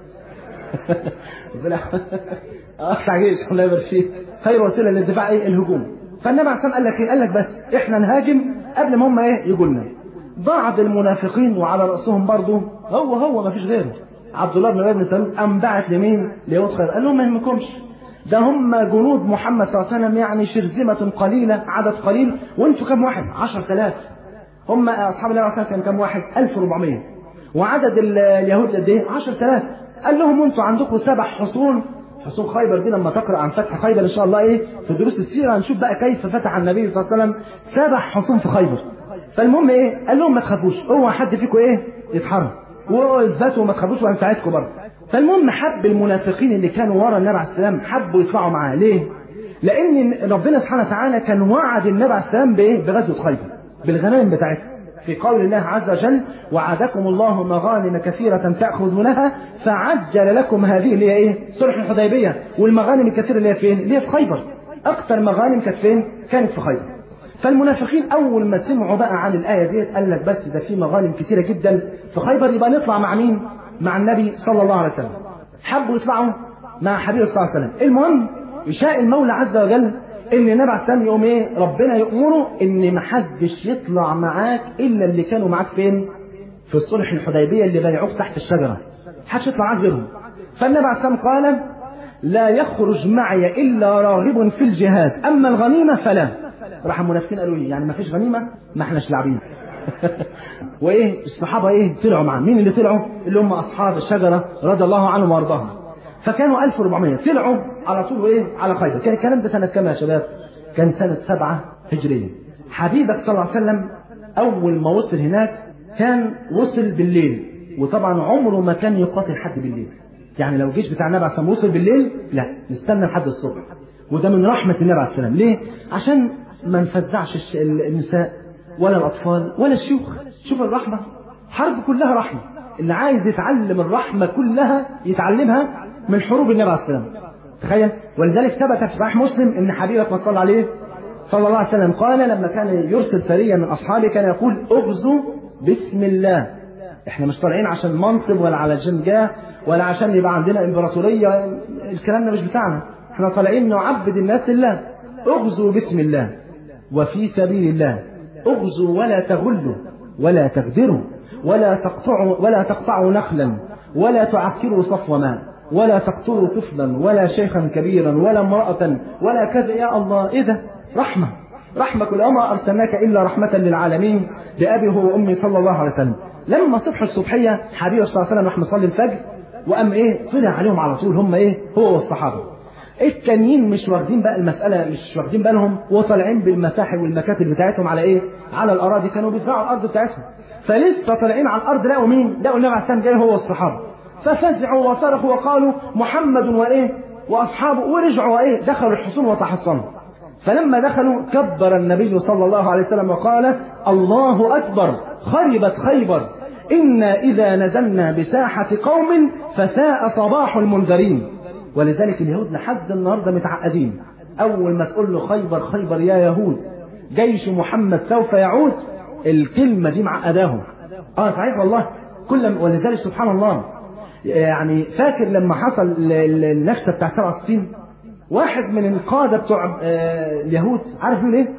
[SPEAKER 2] ربنا اقطع جيش الله يبارك فيك خير وسيله للدفاع ايه الهجوم فالنبي عليه الصلاه قال لك ايه قال لك بس احنا نهاجم قبل ما هم ايه يجوا لنا بعض المنافقين وعلى رأسهم برضه هو هو ما فيش غيره عبد الله بن ابي بن سلول قام بعت لمين؟ ليهود خير قال لهم ما يهمكمش ده هم جنود محمد صلى الله عليه وسلم يعني شرذمة قليلة عدد قليل وانتوا كم واحد؟ 10000 هم اصحاب النبي عليه كان كم واحد؟ 1400 وعدد اليهود قد ايه؟ 10000 قال لهم انتوا عندكم سبع حصون حصون خيبر دي لما تقرا عن فتح خيبر ان شاء الله ايه في دروس السيره هنشوف بقى كيف فتح النبي صلى الله عليه وسلم سبع حصون في خيبر فالمهم ايه قال لهم ما تخافوش هو حد فيكم ايه يتحرك واثبتوا ما تخافوش وانا ساعدكم برضه فالمهم حب المنافقين اللي كانوا ورا النبي عليه السلام حبوا يطلعوا معاه ليه لان ربنا سبحانه وتعالى كان وعد النبي عليه السلام بايه بغزوه خيبر بالغنائم بتاعتها في قول الله عز وجل وعدكم الله مغانم كثيرة تأخذونها فعجل لكم هذه اللي هي ايه؟ صلح الحديبية والمغانم الكثيرة اللي هي فين؟ اللي هي في خيبر. أكثر مغانم كانت فين؟ كانت في خيبر. فالمنافقين أول ما سمعوا بقى عن الآية ديت قال لك بس ده في مغانم كثيرة جدا في خيبر يبقى نطلع مع مين؟ مع النبي صلى الله عليه وسلم. حبوا يطلعوا مع حبيبه صلى الله عليه وسلم. المهم يشاء المولى عز وجل ان النبي عليه السلام يقوم ايه ربنا يامره ان ما حدش يطلع معاك الا اللي كانوا معاك فين في الصلح الحديبيه اللي بايعوك تحت الشجره حدش يطلع معاك غيرهم فالنبي عليه السلام قال لا يخرج معي الا راغب في الجهاد اما الغنيمه فلا راح المنافقين قالوا لي يعني ما فيش غنيمه ما احناش لاعبين وايه الصحابه ايه طلعوا معاه مين اللي طلعوا اللي هم اصحاب الشجره رضي الله عنهم وارضاهم فكانوا 1400 طلعوا على طول ايه على خيبر كان الكلام ده سنه كام يا شباب كان سنه سبعة هجريه حبيبك صلى الله عليه وسلم اول ما وصل هناك كان وصل بالليل وطبعا عمره ما كان يقاتل حد بالليل يعني لو الجيش بتاع النبي عليه الصلاه وصل بالليل لا نستنى لحد الصبح وده من رحمه النبي عليه السلام ليه عشان ما نفزعش النساء ولا الاطفال ولا الشيوخ شوف الرحمه حرب كلها رحمه اللي عايز يتعلم الرحمه كلها يتعلمها من حروب النبي عليه السلام تخيل ولذلك ثبت في صحيح مسلم ان حبيبك ما صلى عليه صلى الله عليه وسلم قال لما كان يرسل سريه من اصحابه كان يقول اغزوا بسم الله احنا مش طالعين عشان منصب ولا على جاه ولا عشان يبقى عندنا امبراطوريه الكلام ده مش بتاعنا احنا طالعين نعبد الناس لله اغزوا بسم الله وفي سبيل الله اغزوا ولا تغلوا ولا تغدروا ولا تقطعوا ولا تقطعوا نخلا ولا تعكروا صفو ماء ولا تقتلوا طفلا ولا شيخا كبيرا ولا امرأة ولا كذا يا الله إيه ده رحمة رحمة كل وما أرسلناك إلا رحمة للعالمين بأبي هو وأمي صلى الله عليه وسلم لما صبح الصبحية حبيبه صلى الله عليه وسلم راح مصلي الفجر وأم إيه طلع عليهم على طول هم إيه هو والصحابة التانيين مش واخدين بقى المسألة مش واخدين بالهم وطالعين بالمساحب والمكاتب بتاعتهم على إيه على الأراضي كانوا بيزرعوا الأرض بتاعتهم فلسه طالعين على الأرض لقوا مين لقوا النبي عليه السلام جاي هو والصحابة ففزعوا وصرخوا وقالوا محمد وايه واصحابه ورجعوا وايه دخلوا الحصون وتحصنوا فلما دخلوا كبر النبي صلى الله عليه وسلم وقال الله اكبر خربت خيبر انا اذا نزلنا بساحه قوم فساء صباح المنذرين ولذلك اليهود لحد النهارده متعقدين اول ما تقول له خيبر خيبر يا يهود جيش محمد سوف يعود الكلمه دي معقداهم اه صحيح والله كل ولذلك سبحان الله يعني فاكر لما حصل النكسه بتاع 67 واحد من القاده بتوع اليهود عارف يقول ايه؟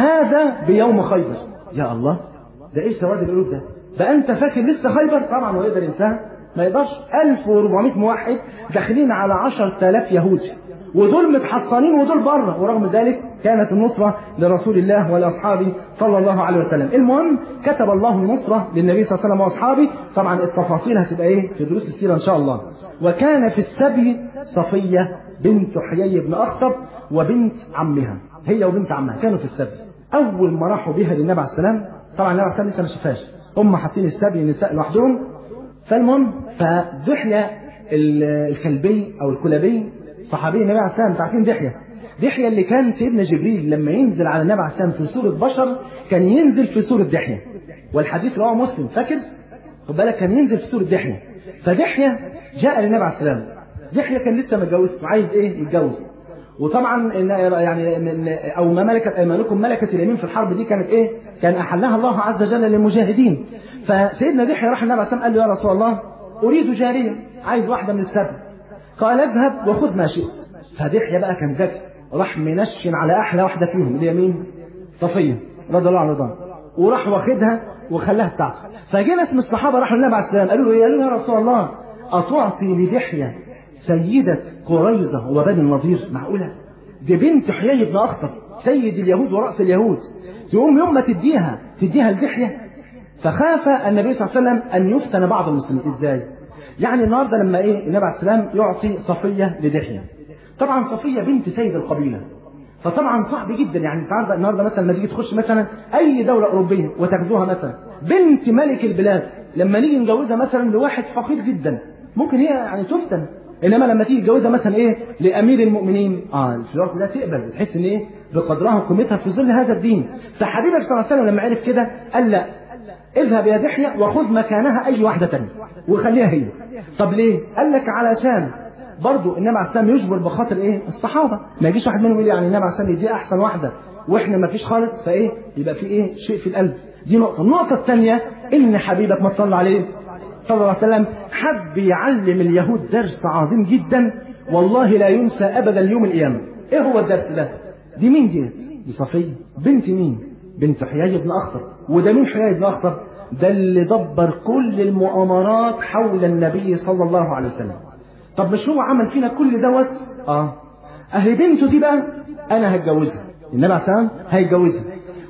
[SPEAKER 2] هذا بيوم خيبر يا الله ده ايه سواد القلوب ده؟ بقى انت فاكر لسه خيبر؟ طبعا هو يقدر ينساها ما يقدرش 1400 موحد داخلين على 10000 يهودي ودول متحصنين ودول بره ورغم ذلك كانت النصرة لرسول الله ولأصحابه صلى الله عليه وسلم المهم كتب الله النصرة للنبي صلى الله عليه وسلم وأصحابه طبعا التفاصيل هتبقى ايه في دروس السيرة إن شاء الله وكان في السبي صفية بنت حيي بن أخطب وبنت عمها هي وبنت عمها كانوا في السبي أول ما راحوا بها للنبي عليه السلام طبعا النبي عليه السلام لسه ما شافهاش هم حاطين السبي النساء لوحدهم فالمهم فدحية الكلبي أو الكلبي صحابي النبي عليه السلام عارفين دحية دحية اللي كان سيدنا جبريل لما ينزل على النبي عليه السلام في سورة بشر كان ينزل في سورة دحية والحديث رواه مسلم فاكر خد بالك كان ينزل في سورة دحية فدحية جاء للنبي عليه السلام دحية كان لسه متجوز وعايز ايه يتجوز وطبعا يعني او ما ملكت ايمانكم ملكت اليمين في الحرب دي كانت ايه كان احلها الله عز وجل للمجاهدين فسيدنا دحية راح النبي عليه السلام قال له يا رسول الله اريد جاريه عايز واحده من السبع قال اذهب وخذ ما شئت فدحية بقى كان ذكي راح منشن على احلى واحده فيهم اللي هي مين؟ صفيه رضي الله عنها وراح واخدها وخلاها بتاعته فجاء ناس من الصحابه راحوا للنبي عليه السلام قالوا له إيه؟ قالوا له يا رسول الله اطعطي لدحيه سيده قريظه وبني النضير معقوله دي بنت حيي بن اخطب سيد اليهود ورأس اليهود يقوم يوم ما تديها تديها لدحيه فخاف النبي صلى الله عليه وسلم ان يفتن بعض المسلمين ازاي يعني النهارده لما ايه النبي عليه السلام يعطي صفيه لدحيه طبعا صفيه بنت سيد القبيله فطبعا صعب جدا يعني انت عارف النهارده مثلا لما تيجي تخش مثلا اي دوله اوروبيه وتغزوها مثلا بنت ملك البلاد لما نيجي نجوزها مثلا لواحد فقير جدا ممكن هي يعني تفتن انما لما تيجي تجوزها مثلا ايه لامير المؤمنين اه في الوقت ده تقبل تحس ان ايه بقدرها وقيمتها في ظل هذا الدين فحبيبك صلى الله عليه وسلم لما عرف كده قال لا اذهب يا دحية وخذ مكانها أي واحدة تانية وخليها هي طب ليه؟ قال لك علشان برضو النبي عليه السلام يجبر بخاطر ايه؟ الصحابة ما يجيش واحد منهم يقول يعني النبي عليه السلام دي أحسن واحدة واحنا ما فيش خالص فايه؟ يبقى في ايه؟ شيء في القلب دي نقطة النقطة الثانية إن حبيبك ما تصلى عليه صلى الله عليه وسلم حب يعلم اليهود درس عظيم جدا والله لا ينسى أبدا يوم القيامة ايه هو الدرس ده؟ دي مين دي؟ دي صفية بنت مين؟ بنت حيي بن أخطب وده مين حيي بن أخطب ده اللي دبر كل المؤامرات حول النبي صلى الله عليه وسلم طب مش هو عمل فينا كل دوت اه اهي بنته دي بقى انا هتجوزها النبي عليه السلام هيتجوزها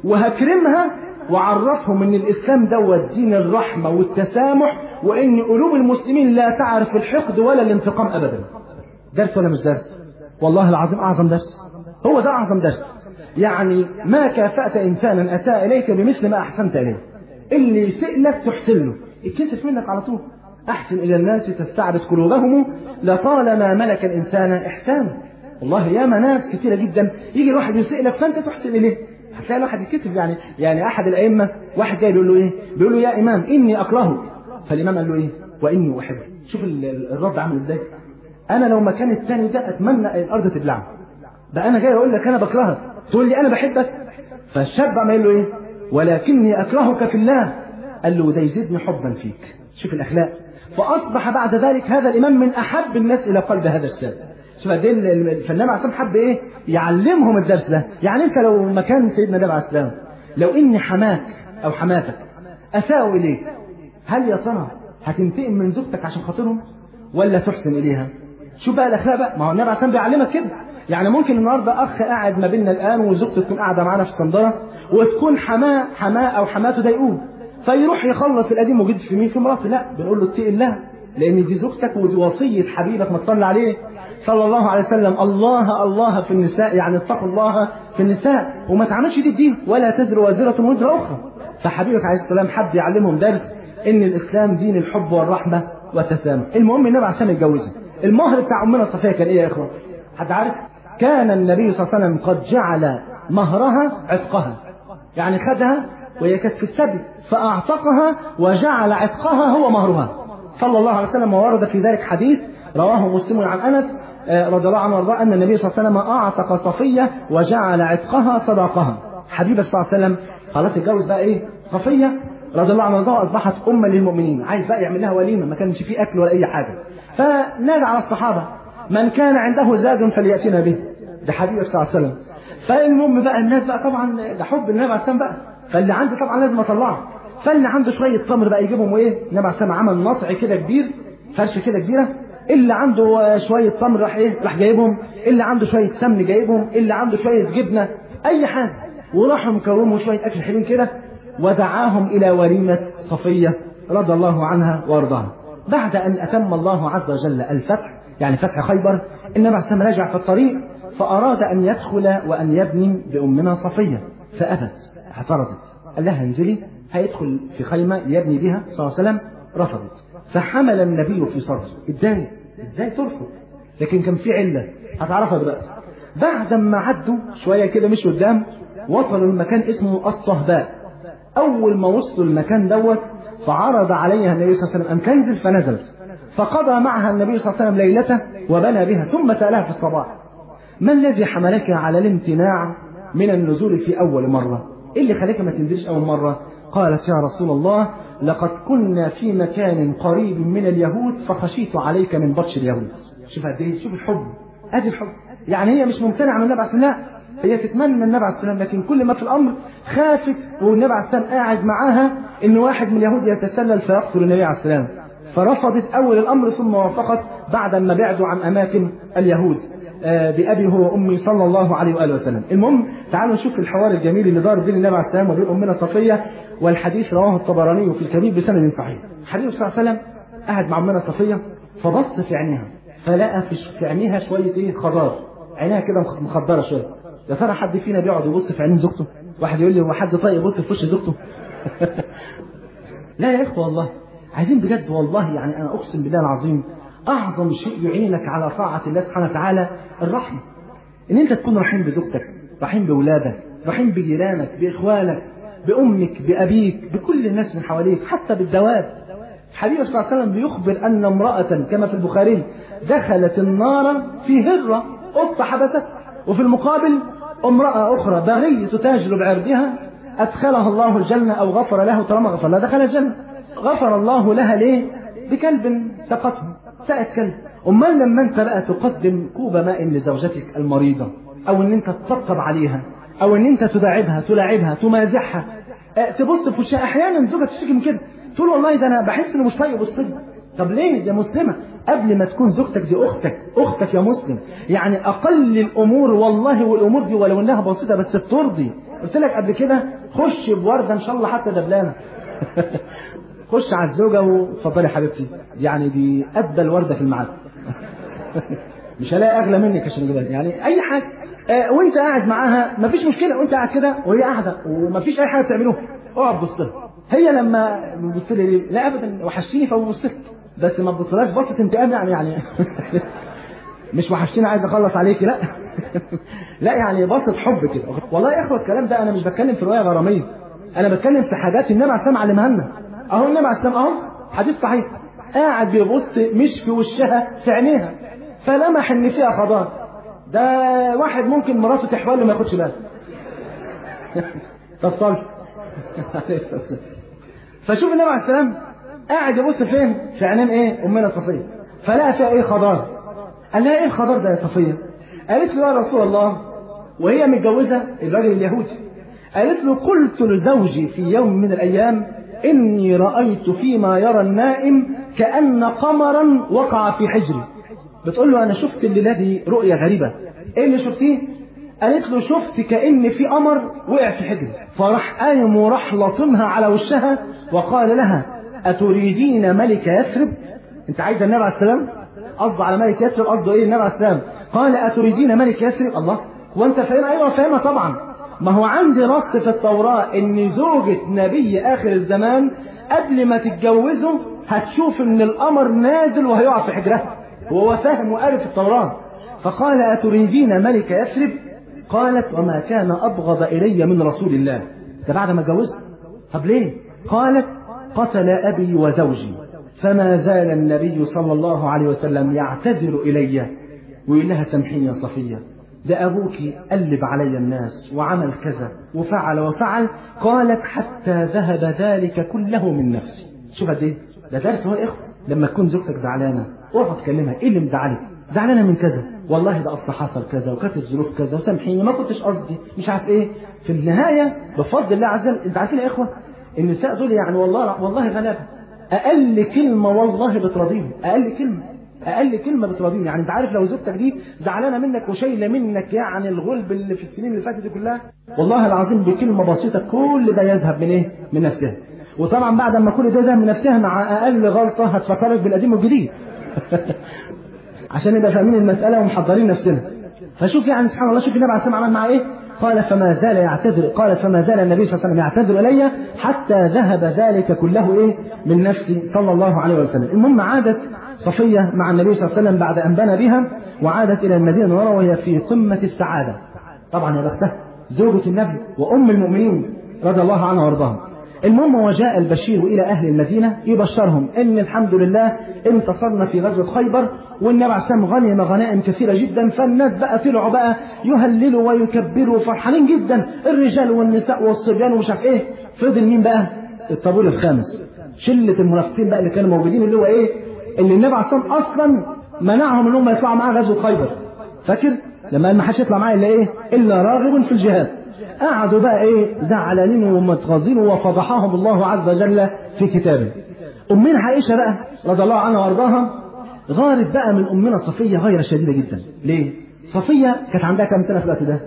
[SPEAKER 2] وهكرمها وعرفهم ان الاسلام دوت دين الرحمه والتسامح وان قلوب المسلمين لا تعرف الحقد ولا الانتقام ابدا درس ولا مش درس والله العظيم اعظم درس هو ده اعظم درس يعني ما كافأت إنسانا أساء إليك بمثل ما أحسنت إليه اللي يسئ لك تحسن له اتكسف منك على طول أحسن إلى الناس تستعبد قلوبهم لطالما ملك الإنسان إحسانه والله ياما ناس كثيرة جدا يجي الواحد يسئ لك فأنت تحسن إليه هتلاقي الواحد يتكسف يعني يعني أحد الأئمة واحد جاي بيقول له إيه؟ بيقول له يا إمام إني أكرهك فالإمام قال له إيه؟ وإني أحبك شوف الرد عامل إزاي أنا لو مكان الثاني ده أتمنى الأرض تبلعني ده أنا جاي أقول لك أنا بكرهك تقول لي انا بحبك فالشاب عمل له ايه ولكني اكرهك في الله قال له ده يزيدني حبا فيك شوف الاخلاق فاصبح بعد ذلك هذا الامام من احب الناس الى قلب هذا الشاب شوف قد ايه الفنان عليه حب ايه يعلمهم الدرس ده يعني انت لو مكان سيدنا النبي عليه السلام لو ان حماك او حماتك اساءوا اليك هل يا ترى هتنتقم من زوجتك عشان خاطرهم ولا تحسن اليها شوف بقى الاخلاق بقى ما هو النبي عليه السلام بيعلمك كده يعني ممكن النهارده اخ قاعد ما بيننا الان وزوجته تكون قاعده معانا في اسكندره وتكون حماه حماه او حماته ضايقوه فيروح يخلص القديم وجد في مين في مراته لا بنقول له اتقي الله لان دي زوجتك ودي وصيه حبيبك ما تصلي عليه صلى الله عليه وسلم الله الله في النساء يعني اتقوا الله في النساء وما تعملش دي الدين ولا تزر وازره وزر اخرى فحبيبك عليه السلام حب يعلمهم درس ان الاسلام دين الحب والرحمه والتسامح المهم النبي عشان يتجوزها المهر بتاع امنا صفيه كان ايه يا اخوان حد عارف كان النبي صلى الله عليه وسلم قد جعل مهرها عتقها يعني خدها وهي كانت في السبي فأعتقها وجعل عتقها هو مهرها صلى الله عليه وسلم وورد في ذلك حديث رواه مسلم عن أنس رضي الله عنه وارضاه أن النبي صلى الله عليه وسلم أعتق صفية وجعل عتقها صداقها حبيبه صلى الله عليه وسلم خلاص اتجوز بقى إيه صفية رضي الله عنه وارضاه أصبحت أما للمؤمنين عايز بقى يعمل لها وليمة ما كانش فيه أكل ولا أي حاجة فنادى على الصحابة من كان عنده زاد فليأتنا به ده حبيبه صلى الله عليه وسلم فالمهم بقى الناس بقى طبعا ده حب النبي عليه السلام بقى فاللي عنده طبعا لازم اطلعه فاللي عنده شويه تمر بقى يجيبهم وايه النبي عليه السلام عمل نطع كده كبير فرشه كده كبيره اللي عنده شويه تمر راح ايه راح جايبهم اللي عنده شويه سمن جايبهم اللي عنده شويه جبنه اي حاجه وراحوا مكرموا شويه اكل حلوين كده ودعاهم الى وليمه صفيه رضي الله عنها وارضاها بعد ان اتم الله عز وجل الفتح يعني فتح خيبر النبي عليه السلام رجع في الطريق فأراد أن يدخل وأن يبني بأمنا صفية فأبت اعترضت قال لها انزلي هيدخل في خيمة يبني بها صلى الله عليه وسلم رفضت فحمل النبي في صدره اتضايق ازاي ترفض لكن كان في علة هتعرفها دلوقتي بعد ما عدوا شوية كده مش قدام وصلوا المكان اسمه الصهباء أول ما وصلوا المكان دوت فعرض عليها النبي صلى الله عليه وسلم أن تنزل فنزلت فقضى معها النبي صلى الله عليه وسلم ليلته وبنى بها ثم سألها في الصباح ما الذي حملك على الامتناع من النزول في أول مرة إيه اللي خليك ما تنزلش أول مرة قالت يا رسول الله لقد كنا في مكان قريب من اليهود فخشيت عليك من بطش اليهود شوف قد ايه شوف الحب ادي الحب يعني هي مش ممتنعه من النبي عليه لا هي تتمنى النبي عليه السلام لكن كل ما في الامر خافت والنبي عليه السلام قاعد معاها ان واحد من اليهود يتسلل فيقتل النبي عليه السلام فرفضت اول الامر ثم وافقت بعد ما بعدوا عن اماكن اليهود بأبي هو وأمي صلى الله عليه وآله وسلم المهم تعالوا نشوف الحوار الجميل اللي دار بين النبي عليه السلام وبين أمنا صفية والحديث رواه الطبراني في الكبير بسند صحيح الحديث صلى الله عليه وسلم قعد مع أمنا صفية فبص في عينيها فلقى في عينيها شوية إيه خضار عينيها كده مخضرة شوية يا ترى حد فينا بيقعد يبص في عين زوجته واحد يقول لي هو حد طيب يبص في وش زوجته لا يا إخوة والله عايزين بجد والله يعني أنا أقسم بالله العظيم أعظم شيء يعينك على طاعة الله سبحانه وتعالى الرحمة إن أنت تكون رحيم بزوجتك رحيم بأولادك رحيم بجيرانك بإخوانك بأمك بأبيك بكل الناس من حواليك حتى بالدواب الحبيب صلى الله عليه وسلم بيخبر أن امرأة كما في البخاري دخلت النار في هرة قطة حبست وفي المقابل امرأة أخرى بغية تتاجر بعرضها أدخلها الله الجنة أو غفر له طالما غفر لها دخل الجنة غفر الله لها ليه بكلب سقطه سقت كلب امال لما انت بقى تقدم كوب ماء لزوجتك المريضه او ان انت تطبطب عليها او ان انت تداعبها تلاعبها تمازحها أه تبص في وشها احيانا زوجها تشتكي من كده تقول والله ده انا بحس انه مش طايق يبص لي طب ليه دي مسلمه قبل ما تكون زوجتك دي اختك اختك يا مسلم يعني اقل الامور والله والامور دي ولو انها بسيطه بس بترضي قلت لك قبل كده خش بورده ان شاء الله حتى دبلانه خش على الزوجة واتفضلي يا حبيبتي يعني دي أدى الوردة في الميعاد مش هلاقي أغلى منك عشان اجيبها يعني أي حاجة آه وأنت قاعد معاها مفيش مشكلة وأنت قاعد كده وهي قاعدة ومفيش أي حاجة تعملوها اقعد بص لها هي لما بتبص لي ليه؟ لا أبدا وحشتيني فببص لك بس ما تبصلهاش بصة انتقام يعني يعني مش وحشتيني عايز اخلص عليكي لا لا يعني بصة حب كده والله يا اخوة الكلام ده انا مش بتكلم في رواية غرامية انا بتكلم في حاجات النبي عليه السلام علمها لنا اهو النبي عليه السلام اهو حديث صحيح قاعد بيبص مش في وشها في عينيها فلمح ان فيها خضار ده واحد ممكن مراته تحول له ما ياخدش باله طب صلي فشوف النبي عليه السلام قاعد يبص فين في عينين ايه امنا صفيه فلقى فيها ايه خضار قال لها ايه الخضار ده يا صفيه قالت له يا رسول الله وهي متجوزه الراجل اليهودي قالت له قلت لزوجي في يوم من الايام إني رأيت فيما يرى النائم كأن قمرا وقع في حجري بتقول له أنا شفت الليلة دي رؤية غريبة إيه اللي شفتيه؟ قالت له شفت كأن في قمر وقع في حجري فراح قايم وراح لطمها على وشها وقال لها أتريدين ملك يثرب؟ أنت عايزة النبي عليه السلام؟ قصده على ملك يثرب قصده إيه النبي عليه السلام؟ قال أتريدين ملك يثرب؟ الله وأنت فاهمها؟ أيوه فاهمها طبعا ما هو عندي نص في التوراة ان زوجة نبي اخر الزمان قبل ما تتجوزه هتشوف ان القمر نازل وهيقع في حجرها وهو فاهم وقاري في التوراة فقال اتريدين ملك يثرب قالت وما كان ابغض الي من رسول الله ده بعد ما اتجوزت طب ليه قالت قتل ابي وزوجي فما زال النبي صلى الله عليه وسلم يعتذر الي ويقول لها سامحيني يا صفيه ده أبوك قلب علي الناس وعمل كذا وفعل وفعل قالت حتى ذهب ذلك كله من نفسي شوف قد ايه ده درس هو إخوة لما تكون زوجتك زعلانة اقعد تكلمها ايه اللي مزعلك زعلانة من كذا والله ده أصل حصل كذا وكانت الظروف كذا وسامحيني ما كنتش قصدي مش عارف ايه في النهاية بفضل الله عز وجل انت عارفين يا إخوة النساء دول يعني والله والله غلابة أقل كلمة والله بتراضيهم أقل كلمة اقل كلمه بتراضيني يعني انت عارف لو زوجتك دي زعلانه منك وشايله منك يعني الغلب اللي في السنين اللي فاتت دي كلها والله العظيم بكلمه بسيطه كل ده يذهب من ايه من نفسها وطبعا بعد ما كل ده يذهب من نفسها مع اقل غلطه هتفكرك بالقديم والجديد عشان نبقى فاهمين المساله ومحضرين نفسنا فشوف يعني سبحان الله شوف النبي عليه الصلاه والسلام عمل معاه ايه قال فما زال يعتذر قال فما زال النبي صلى الله عليه وسلم يعتذر الي حتى ذهب ذلك كله ايه من نفسي صلى الله عليه وسلم المهم عادت صفية مع النبي صلى الله عليه وسلم بعد أن بنى بها وعادت إلى المدينة المنورة وهي في قمة السعادة طبعا يا بختها زوجة النبي وأم المؤمنين رضي الله عنها وارضاها المهم وجاء البشير إلى أهل المدينة يبشرهم إن الحمد لله انتصرنا في غزوة خيبر والنبي عليه السلام غنم غنائم كثيرة جدا فالناس بقى طلعوا بقى يهللوا ويكبروا فرحانين جدا الرجال والنساء والصبيان ومش عارف إيه فضل مين بقى الطابور الخامس شلة المنافقين بقى اللي كانوا موجودين اللي هو إيه اللي النبي عليه الصلاه اصلا منعهم ان هم يطلعوا معاه غزوه خيبر فاكر لما قال ما حدش يطلع معايا الا ايه الا راغب في الجهاد قعدوا بقى ايه زعلانين ومتغاظين وفضحهم الله عز وجل في كتابه امنا عائشه بقى رضي الله عنها وارضاها غارت بقى من امنا صفيه غيره شديده جدا ليه صفيه كانت عندها كام سنه في الوقت ده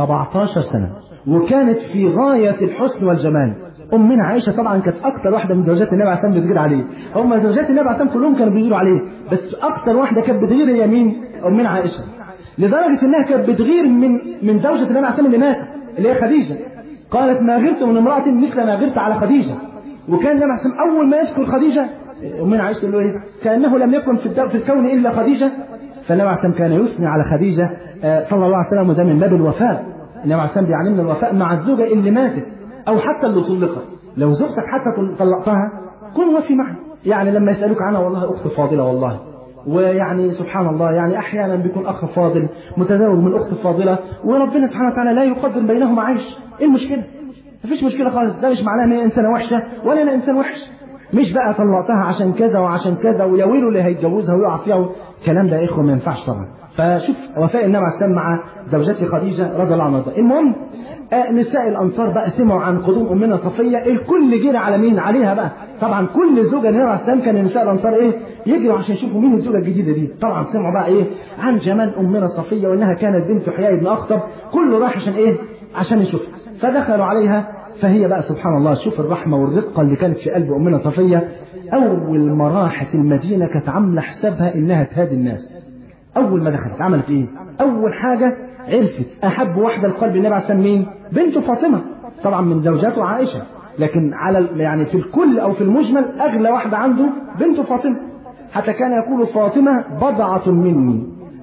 [SPEAKER 2] 17 سنه وكانت في غايه الحسن والجمال امنا عائشه طبعا كانت اكتر واحده من زوجات النبي عليه الصلاه والسلام بتغير عليه هم زوجات النبي عليه الصلاه والسلام كلهم كانوا بيغيروا عليه بس اكتر واحده كانت بتغير هي مين امنا عائشه لدرجه انها كانت بتغير من من زوجه النبي عليه الصلاه والسلام اللي ماتت اللي هي خديجه قالت ما غرت من امراه مثل ما غرت على خديجه وكان النبي عليه الصلاه والسلام اول ما يذكر خديجه امنا عائشه تقول له ايه كانه لم يكن في في الكون الا خديجه فالنبي عليه الصلاه والسلام كان يثني على خديجه صلى الله عليه وسلم وده من باب الوفاء النبي عليه الصلاه والسلام بيعلمنا الوفاء مع الزوجه اللي ماتت او حتى اللي طلقت لو زوجتك حتى طلقتها كن وفي معها يعني لما يسألوك عنها والله أخت فاضلة والله ويعني سبحان الله يعني أحيانا بيكون أخ فاضل متزوج من أخت فاضلة وربنا سبحانه وتعالى لا يقدر بينهما عيش إيه المشكلة؟ مفيش مشكلة خالص ده مش معناه إن هي إنسانة وحشة ولا أنا إنسان وحش مش بقى طلقتها عشان كذا وعشان كذا ويا ويله اللي هيتجوزها ويقع فيها الكلام ده يا إخوة ما ينفعش طبعا فشوف وفاء النبي عليه السلام مع زوجته خديجة رضي الله عنها المهم آه نساء الانصار بقى سمعوا عن قدوم امنا صفيه الكل جري على مين عليها بقى طبعا كل زوجه النبي عليه السلام كان نساء الانصار ايه يجروا عشان يشوفوا مين الزوجه الجديده دي طبعا سمعوا بقى ايه عن جمال امنا صفيه وانها كانت بنت حيي بن اخطب كله راح عشان ايه عشان يشوفها فدخلوا عليها فهي بقى سبحان الله شوف الرحمه والرقه اللي كانت في قلب امنا صفيه اول ما راحت المدينه كانت عامله حسابها انها تهادي الناس اول ما دخلت عملت ايه اول حاجه عرفت احب واحده لقلب النبي عليه السلام مين بنت فاطمه طبعا من زوجاته عائشه لكن على يعني في الكل او في المجمل اغلى واحده عنده بنت فاطمه حتى كان يقول فاطمه بضعه مني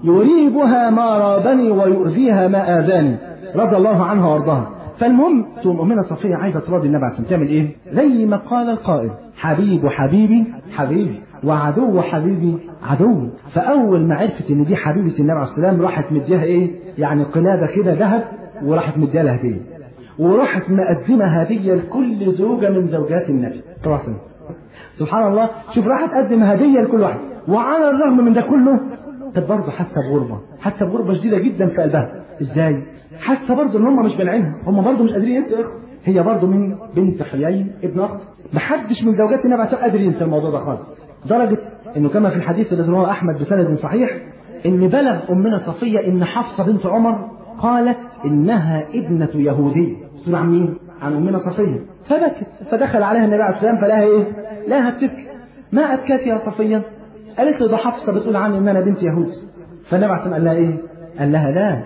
[SPEAKER 2] يريبها ما رابني ويؤذيها ما اذاني رضي الله عنها وارضاها فالمهم تقوم امنا صفيه عايزه تراضي النبي عليه السلام تعمل ايه زي ما قال القائل حبيب حبيبي حبيبي وعدو حبيبي عدو فاول ما عرفت ان دي حبيبه النبي عليه السلام راحت مديها ايه يعني قلابه كده ذهب وراحت مديها لها هديه وراحت مقدمه هديه لكل زوجه من زوجات النبي طبعا سبحان الله شوف راحت تقدم هديه لكل واحد وعلى الرغم من ده كله كانت برضه حاسه بغربه حاسه بغربه شديده جدا في قلبها ازاي حاسه برضه ان هم مش بلعينها هم برضه مش قادرين ينسوا هي برضه من بنت حيي ابن اخت محدش من زوجات النبي عليه قادر ينسى الموضوع ده خالص درجة انه كما في الحديث الذي رواه احمد بسند صحيح ان بلغ امنا صفية ان حفصة بنت عمر قالت انها ابنة يهودي تقول عن مين؟ عن امنا صفية فبكت فدخل عليها النبي عليه السلام فلاها ايه؟ لا بتبكي ما ابكاك يا صفية؟ قالت له ده حفصة بتقول عني ان انا بنت يهود فالنبي عليه السلام قال لها ايه؟ قال لها لا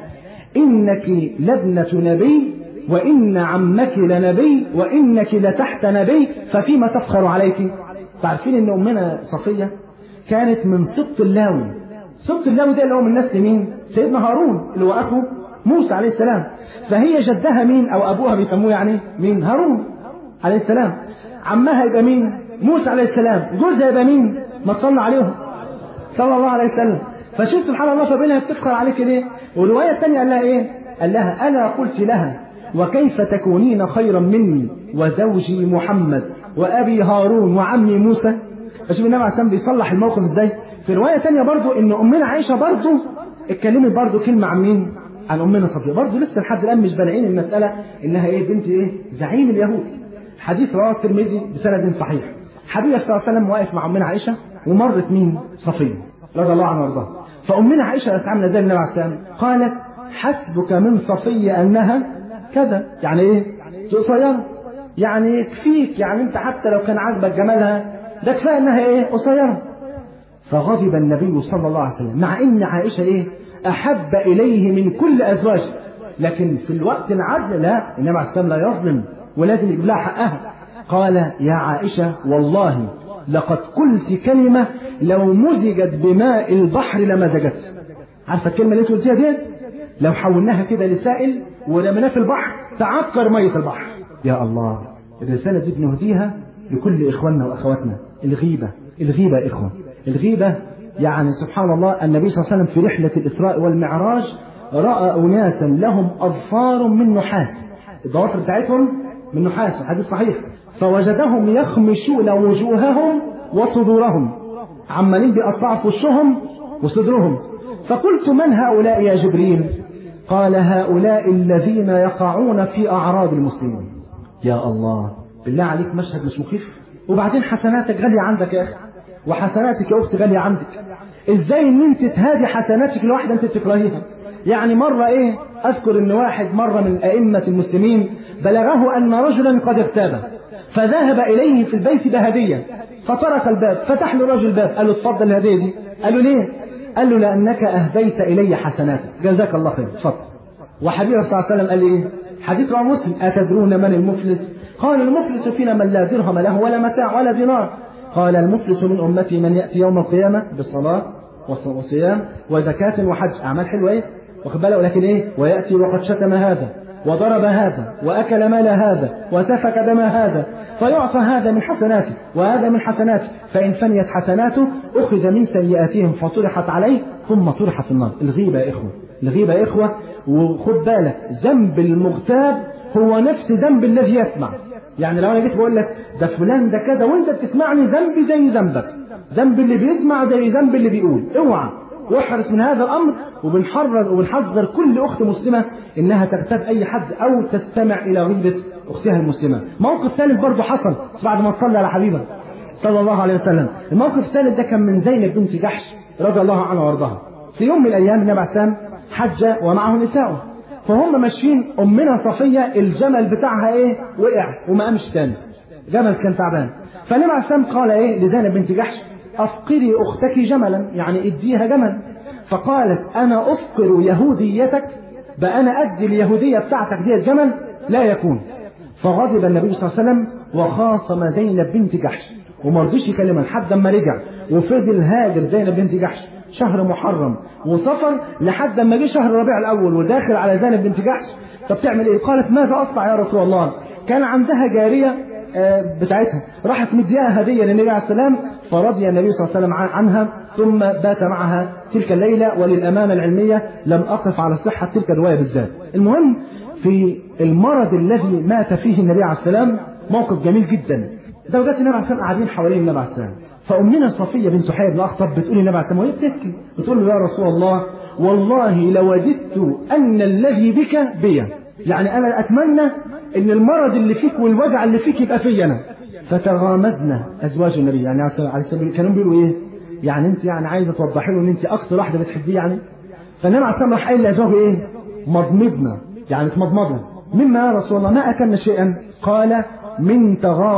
[SPEAKER 2] انك لابنة نبي وان عمك لنبي وانك لتحت نبي ففيما تفخر عليك تعرفين ان امنا صفيه كانت من سبط اللاوي سبط اللاوي ده اللي هو من نسل مين سيدنا هارون اللي هو اخو موسى عليه السلام فهي جدها مين او ابوها بيسموه يعني مين هارون عليه السلام عمها يبقى مين موسى عليه السلام جوزها يبقى مين ما تصلى عليهم صلى الله عليه وسلم فشوف سبحان الله فبينها بتفخر عليك ليه والروايه الثانيه قال لها ايه قال لها الا قلت لها وكيف تكونين خيرا مني وزوجي محمد وابي هارون وعمي موسى فشوف النبي عليه السلام بيصلح الموقف ازاي في روايه ثانيه برضو ان امنا عائشه برضو اتكلمت برضو كلمه عن مين عن امنا صفيه برضو لسه لحد الان مش بانعين المساله انها ايه بنت ايه زعيم اليهود حديث رواه الترمذي بسند صحيح حبيبي صلى الله عليه وسلم واقف مع امنا عائشه ومرت مين صفيه رضي الله عنها وارضاها فامنا عائشه كانت عامله زي النبي عليه السلام قالت حسبك من صفيه انها كذا يعني ايه قصيره يعني يكفيك يعني انت حتى لو كان عاجبك جمالها ده كفايه انها ايه قصيره فغضب النبي صلى الله عليه وسلم مع ان عائشه ايه احب اليه من كل ازواجه لكن في الوقت العدل لا النبي عليه السلام لا يظلم ولازم يجيب لها حقها قال يا عائشه والله لقد قلت كلمه لو مزجت بماء البحر لمزجت عارفه الكلمه اللي انت قلتيها ديت لو حولناها كده لسائل ورميناه في البحر تعكر ميه البحر يا الله الرسالة دي بنهديها لكل إخواننا وأخواتنا الغيبة الغيبة يا إخوة الغيبة يعني سبحان الله النبي صلى الله عليه وسلم في رحلة الإسراء والمعراج رأى أناسا لهم أظفار من نحاس الضوافر بتاعتهم من نحاس حديث صحيح فوجدهم يخمشون وجوههم وصدورهم عمالين بيقطعوا في وشهم وصدرهم فقلت من هؤلاء يا جبريل
[SPEAKER 3] قال هؤلاء الذين يقعون في أعراض المسلمين يا الله بالله عليك مشهد مش مخيف وبعدين حسناتك غالية عندك يا أخي وحسناتك يا أختي غالية عندك إزاي إن أنت تهادي حسناتك لواحدة أنت بتكرهيها يعني مرة إيه أذكر إن واحد مرة من أئمة المسلمين بلغه أن رجلا قد اغتاب فذهب إليه في البيت بهدية فطرق الباب فتح له الرجل الباب قال له اتفضل الهدية دي قال له ليه قال له لأنك أهديت إلي حسناتك جزاك الله خير اتفضل وحبيبه صلى الله عليه وسلم قال ايه حديث رواه مسلم أتدرون من المفلس قال المفلس فينا من لا درهم له ولا متاع ولا دينار قال المفلس من أمتي من يأتي يوم القيامة بالصلاة وصيام وزكاة وحج أعمال حلوة إيه واخد بالك ولكن إيه ويأتي وقد شتم هذا وضرب هذا وأكل مال هذا وسفك دم هذا فيعطى هذا من حسناته وهذا من حسناته فإن فنيت حسناته أخذ من سيئاتهم فطرحت عليه ثم طرح في النار الغيبة يا إخوة الغيبة يا إخوة وخد بالك ذنب المغتاب هو نفس ذنب الذي يسمع يعني لو أنا جيت بقول لك ده فلان ده كذا وأنت بتسمعني ذنبي زي ذنبك ذنب اللي بيسمع زي ذنب اللي بيقول اوعى واحرص من هذا الامر وبنحرر وبنحذر كل اخت مسلمه انها تغتاب اي حد او تستمع الى غيبه اختها المسلمه. موقف ثالث برضه حصل بعد ما تصلي على حبيبها صلى الله عليه وسلم. الموقف الثالث ده كان من زينب بنت جحش رضي الله عنها وارضاها. في يوم من الايام النبي عليه السلام حج ومعه نساؤه. فهم ماشيين امنا صفيه الجمل بتاعها ايه؟ وقع وما قامش تاني. جمل كان تعبان. فالنبي عليه السلام قال ايه لزينب بنت جحش أفقري أختك جملا يعني اديها جمل فقالت أنا أفقر يهوديتك بقى أنا أدي اليهودية بتاعتك دي الجمل لا يكون فغضب النبي صلى الله عليه وسلم وخاصم زينب بنت جحش وما رضيش يكلمها لحد ما رجع وفضل هاجر زينب بنت جحش شهر محرم وصفر لحد ما جه شهر ربيع الاول وداخل على زينب بنت جحش طب تعمل ايه؟ قالت ماذا اصنع يا رسول الله؟ كان عندها جاريه بتاعتها راحت مديها هدية للنبي عليه السلام فرضي النبي صلى الله عليه وسلم عنها ثم بات معها تلك الليلة وللأمانة العلمية لم أقف على صحة تلك الرواية بالذات المهم في المرض الذي مات فيه النبي عليه السلام موقف جميل جدا زوجات النبي عليه السلام قاعدين حوالين النبي عليه السلام فأمنا صفية بنت حي بن أخطب بتقول للنبي عليه السلام وهي بتبكي بتقول له يا رسول الله والله لوددت أن الذي بك بي يعني أنا أتمنى ان المرض اللي فيك والوجع اللي فيك يبقى فيا انا فتغامزنا ازواج النبي يعني عليه السلام كانوا بيقولوا ايه يعني انت يعني عايزه توضحي له ان انت اكتر واحده بتحبيه يعني فالنبي عليه السلام راح قايل لازواجه ايه مضمضنا يعني تمضمضوا مما يا رسول الله ما اكلنا شيئا قال من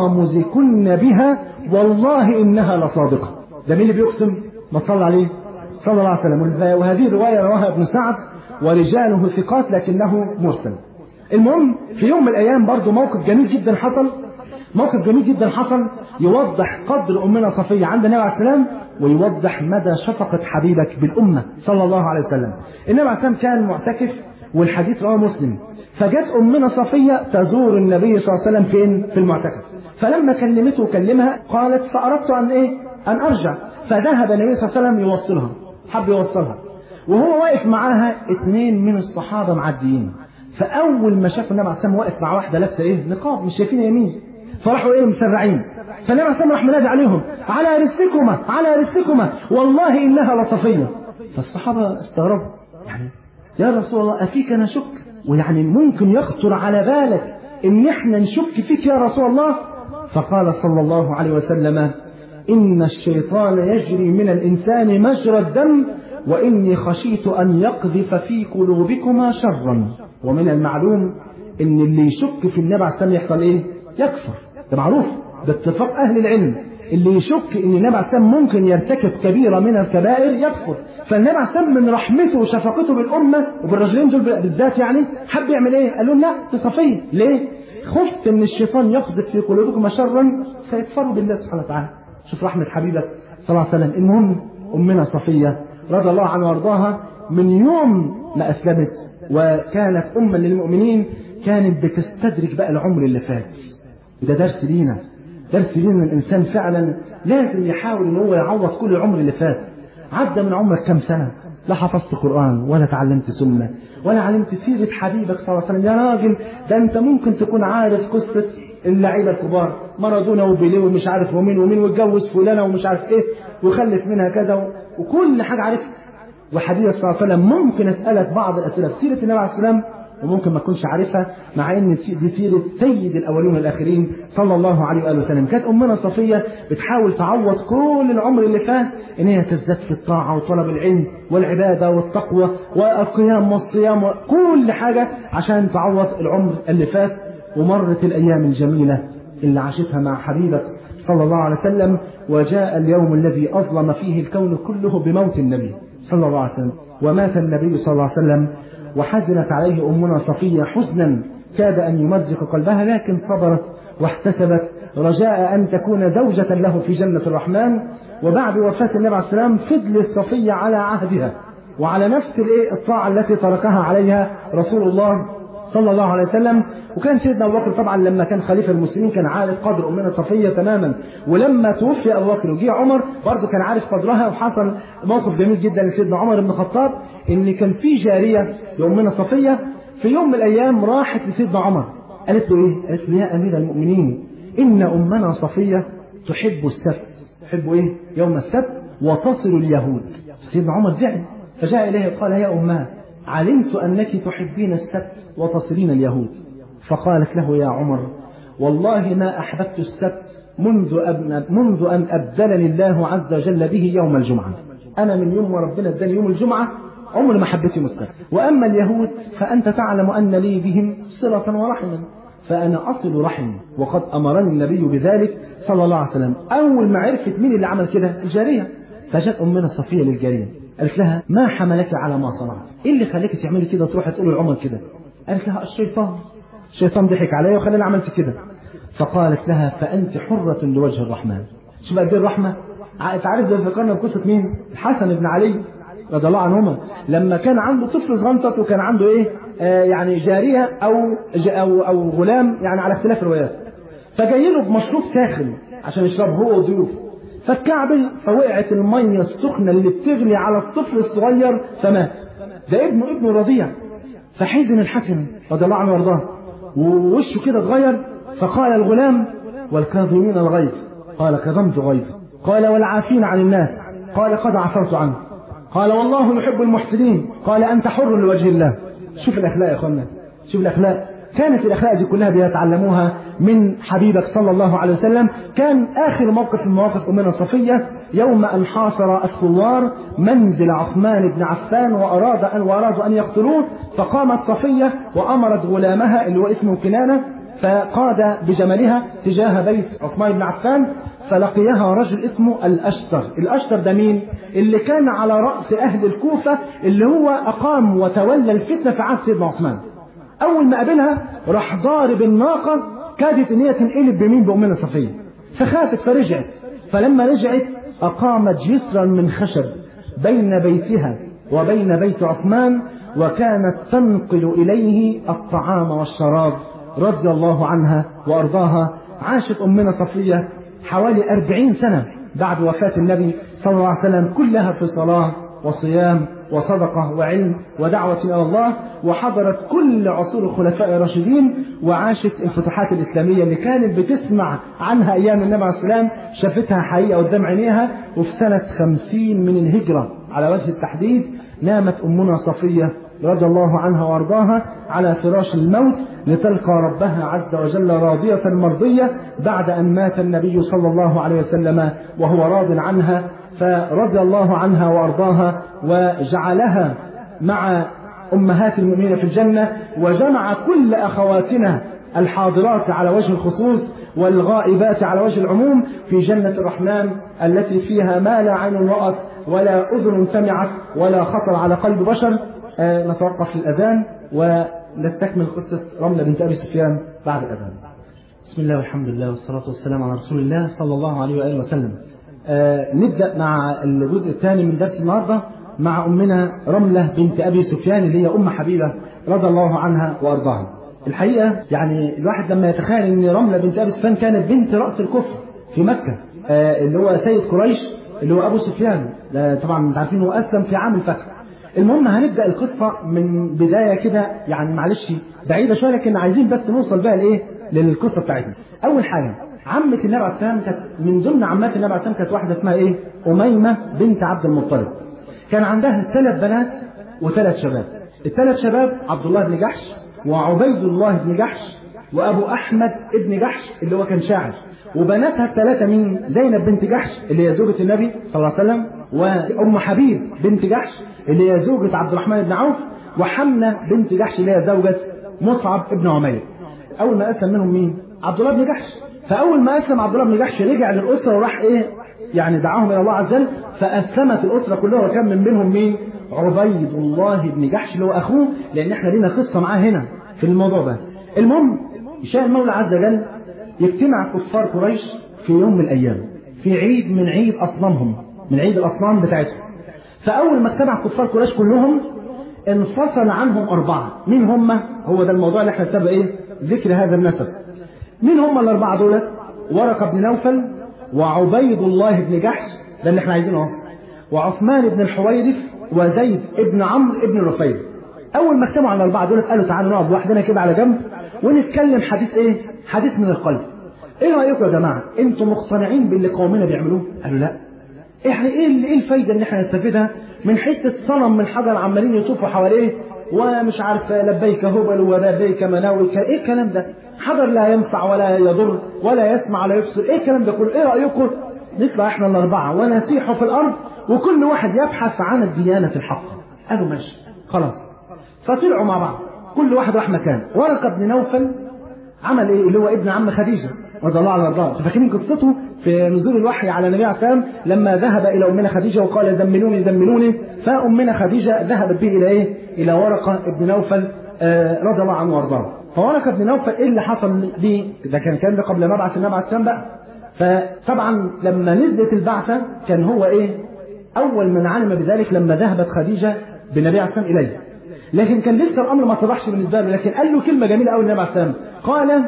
[SPEAKER 3] تغامزكن بها والله انها لصادقه ده مين اللي بيقسم ما تصلى عليه صلى الله عليه وسلم وهذه الروايه رواها ابن سعد ورجاله ثقات لكنه مرسل المهم في يوم من الايام برضه موقف جميل جدا حصل موقف جميل جدا حصل يوضح قدر امنا صفيه عند النبي عليه السلام ويوضح مدى شفقه حبيبك بالامه صلى الله عليه وسلم. النبي عليه السلام كان معتكف والحديث رواه مسلم فجت امنا صفيه تزور النبي صلى الله عليه وسلم فين؟ في المعتكف. فلما كلمته وكلمها قالت فاردت ان ايه؟ ان ارجع فذهب النبي صلى الله عليه وسلم يوصلها حب يوصلها وهو واقف معاها اثنين من الصحابه معديين فاول ما شافوا النبي عليه السلام واقف مع واحده لابسه ايه نقاب مش شايفين يمين فراحوا ايه مسرعين فالنبي عليه السلام راح منادي عليهم على رزقكما على رزقكما والله انها لصفيه فالصحابه استغربوا يعني يا رسول الله افيك نشك ويعني ممكن يخطر على بالك ان احنا نشك فيك يا رسول الله فقال صلى الله عليه وسلم ان الشيطان يجري من الانسان مجرى الدم واني خشيت ان يقذف في قلوبكما شرا ومن المعلوم ان اللي يشك في النبي عليه السلام يحصل ايه يكفر ده معروف باتفاق اهل العلم اللي يشك ان النبي عليه السلام ممكن يرتكب كبيره من الكبائر يكفر فالنبي عليه السلام من رحمته وشفقته بالامه وبالرجلين دول بالذات يعني حب يعمل ايه قال لهم لا تصفيه ليه خفت ان الشيطان يقذف في قلوبكم شرا فيكفروا بالله سبحانه وتعالى شوف رحمه حبيبك صلى الله عليه وسلم المهم امنا صفيه رضي الله عنها وارضاها من يوم ما اسلمت وكانت أما للمؤمنين كانت بتستدرك بقى العمر اللي فات ده درس لينا درس لينا الإنسان فعلا لازم يحاول إن هو يعوض كل العمر اللي فات عدى من عمرك كم سنة لا حفظت قرآن ولا تعلمت سنة ولا علمت سيرة حبيبك صلى الله عليه وسلم يا راجل ده أنت ممكن تكون عارف قصة اللعيبة الكبار مارادونا وبيليه ومش عارف ومين ومين واتجوز فلانة ومش عارف إيه وخلف منها كذا وكل حاجة عارفها وحبيبي صلى الله عليه وسلم ممكن اسالك بعض الاسئله في سيره النبي عليه السلام وممكن ما اكونش عارفها مع ان دي سيره سيد الاولين والاخرين صلى الله عليه واله وسلم كانت امنا صفيه بتحاول تعوض كل العمر اللي فات ان هي تزداد في الطاعه وطلب العلم والعباده والتقوى والقيام والصيام وكل حاجه عشان تعوض العمر اللي فات ومرت الايام الجميله اللي عاشتها مع حبيبك صلى الله عليه وسلم وجاء اليوم الذي أظلم فيه الكون كله بموت النبي صلى الله عليه وسلم ومات النبي صلى الله عليه وسلم وحزنت عليه أمنا صفية حزنا كاد أن يمزق قلبها لكن صبرت واحتسبت رجاء أن تكون زوجة له في جنة الرحمن وبعد وفاة النبي عليه السلام فضلت صفية على عهدها وعلى نفس الطاعة التي تركها عليها رسول الله صلى الله عليه وسلم وكان سيدنا ابو بكر طبعا لما كان خليفه المسلمين كان عارف قدر امنا صفيه تماما ولما توفي ابو بكر وجه عمر برضه كان عارف قدرها وحصل موقف جميل جدا لسيدنا عمر بن الخطاب ان كان في جاريه لامنا صفيه في يوم من الايام راحت لسيدنا عمر قالت له ايه؟ قالت له يا امير المؤمنين ان امنا صفيه تحب السبت تحب ايه؟ يوم السبت وتصل اليهود سيدنا عمر زعل فجاء اليه قال يا اماه علمت أنك تحبين السبت وتصلين اليهود فقالت له يا عمر والله ما أحببت السبت منذ, أب... منذ أن أبدلني الله عز وجل به يوم الجمعة أنا من يوم ربنا اداني يوم الجمعة عمر ما حبيت يوم السبت وأما اليهود فأنت تعلم أن لي بهم صلة ورحما فأنا أصل رحمي وقد أمرني النبي بذلك صلى الله عليه وسلم أول ما عرفت مين اللي عمل كده الجارية فجاءت أمنا الصفية للجارية قالت لها ما حملك على ما صنعت ايه اللي خلاك تعملي كده وتروحي تقولي لعمر كده قالت لها الشيطان الشيطان ضحك عليا وخلاني عملت كده فقالت لها فانت حرة لوجه الرحمن شوف قد ايه الرحمة تعرف ده فكرنا بقصة مين الحسن بن علي رضي الله عنهما لما كان عنده طفل صغنطط وكان عنده ايه آه يعني جارية او او او غلام يعني على اختلاف الروايات فجاي له بمشروب ساخن عشان يشربه هو وضيوفه فاتكعبل فوقعت المية السخنة اللي بتغلي على الطفل الصغير فمات ده ابنه ابنه رضيع فحزن الحسن رضي الله عنه وارضاه ووشه كده اتغير فقال الغلام والكاظمين الغيظ قال كظمت غيظ قال والعافين عن الناس قال قد عفوت عنه قال والله يحب المحسنين قال انت حر لوجه الله شوف الاخلاق يا اخوانا شوف الاخلاق كانت الأخلاق دي كلها بيتعلموها من حبيبك صلى الله عليه وسلم كان آخر موقف من مواقف أمنا صفية يوم أن حاصر الثوار منزل عثمان بن عفان وأراد أن وأرادوا أن يقتلوه فقامت صفية وأمرت غلامها اللي هو اسمه كنانة فقاد بجملها تجاه بيت عثمان بن عفان فلقيها رجل اسمه الأشتر الأشتر ده مين اللي كان على رأس أهل الكوفة اللي هو أقام وتولى الفتنة في عهد سيدنا عثمان اول ما قابلها راح ضارب الناقه كادت ان هي تنقلب بمين بامنا صفيه فخافت فرجعت فلما رجعت اقامت جسرا من خشب بين بيتها وبين بيت عثمان وكانت تنقل اليه الطعام والشراب رضي الله عنها وارضاها عاشت امنا صفيه حوالي أربعين سنه بعد وفاه النبي صلى الله عليه وسلم كلها في صلاه وصيام وصدقة وعلم ودعوة إلى الله وحضرت كل عصور الخلفاء الراشدين وعاشت الفتوحات الإسلامية اللي كانت بتسمع عنها أيام النبي عليه السلام شافتها حقيقة قدام عينيها وفي سنة خمسين من الهجرة على وجه التحديد نامت أمنا صفية رضي الله عنها وارضاها على فراش الموت لتلقى ربها عز وجل راضية مرضية بعد أن مات النبي صلى الله عليه وسلم وهو راض عنها فرضي الله عنها وارضاها وجعلها مع امهات المؤمنين في الجنه وجمع كل اخواتنا الحاضرات على وجه الخصوص والغائبات على وجه العموم في جنه الرحمن التي فيها ما لا عين رات ولا اذن سمعت ولا خطر على قلب بشر آه نتوقف في الاذان ونستكمل قصه رمله بنت ابي سفيان بعد الاذان. بسم الله والحمد لله والصلاه والسلام على رسول الله صلى الله عليه واله وسلم. آه نبدأ مع الجزء الثاني من درس النهاردة مع أمنا رملة بنت أبي سفيان اللي هي أم حبيبة رضي الله عنها وأرضاها الحقيقة يعني الواحد لما يتخيل أن رملة بنت أبي سفيان كانت بنت رأس الكفر في مكة آه اللي هو سيد قريش اللي هو أبو سفيان طبعا انتم عارفين هو أسلم في عام الفتح المهم هنبدأ القصة من بداية كده يعني معلش بعيدة شوية لكن عايزين بس نوصل بقى لإيه للقصة بتاعتنا أول حاجة عمة النبي عليه السلام كانت من ضمن عمات النبي عليه السلام كانت واحدة اسمها ايه؟ أميمة بنت عبد المطلب. كان عندها ثلاث بنات وثلاث شباب الثلاث شباب عبد الله بن جحش وعبيد الله بن جحش وابو احمد ابن جحش اللي هو كان شاعر وبناتها الثلاثه مين زينب بنت جحش اللي هي زوجة النبي صلى الله عليه وسلم وام حبيب بنت جحش اللي هي زوجة عبد الرحمن بن عوف وحمنة بنت جحش اللي هي زوجة مصعب ابن عمير اول ما اسلم منهم مين عبد الله بن جحش فاول ما اسلم عبد الله بن جحش رجع للاسره وراح ايه يعني دعاهم الى الله عز وجل فاسلمت الاسره كلها وكان من بينهم مين عبيد الله بن جحش اللي هو اخوه لان احنا لينا قصه معاه هنا في الموضوع ده المهم شاء المولى عز وجل يجتمع كفار قريش في يوم من الايام في عيد من عيد اصنامهم من عيد الاصنام بتاعتهم فاول ما اجتمع كفار قريش كلهم انفصل عنهم اربعه مين هم هو ده الموضوع اللي احنا سبق ايه ذكر هذا النسب مين هم الاربعه دولت ورقه بن نوفل وعبيد الله بن جحش ده اللي احنا عايزينه اهو وعثمان بن الحويرث وزيد بن عمرو بن رفيع اول ما اجتمعوا على الاربعه دول قالوا تعالوا نقعد لوحدنا كده على جنب ونتكلم حديث ايه حديث من القلب ايه رايكم يا جماعه انتم مقتنعين باللي قومنا بيعملوه قالوا لا احنا ايه ايه الفايده ان احنا نستفيدها من حته صنم من حجر عمالين يطوفوا حواليه ومش عارف لبيك هبل ولبيك مناوي ايه الكلام ده حجر لا ينفع ولا يضر ولا يسمع ولا يبصر ايه الكلام ده كله ايه رايكم نطلع احنا الاربعه ونسيح في الارض وكل واحد يبحث عن الديانه الحق قالوا ماشي خلاص فطلعوا مع بعض كل واحد راح مكان ورقه بن نوفل عمل ايه اللي هو ابن عم خديجه رضي الله عنها وارضاها فاكرين قصته في نزول الوحي على النبي عليه السلام لما ذهب الى امنا خديجه وقال زملوني زملوني فامنا خديجه ذهبت به الى ايه الى ورقه بن نوفل آه رضي الله عنه وارضاه فورقه بن نوفل ايه اللي حصل ليه ده كان كان ده قبل مبعث النبي عليه السلام بقى فطبعا لما نزلت البعثه كان هو ايه اول من علم بذلك لما ذهبت خديجه بالنبي عليه السلام اليه لكن كان لسه الامر ما اتضحش بالنسبه له لكن قال له كلمه جميله قوي النبي عليه السلام قال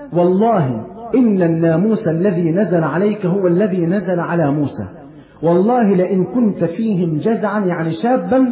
[SPEAKER 3] والله ان الناموس الذي نزل عليك هو الذي نزل على موسى والله لئن كنت فيهم جزعا يعني شابا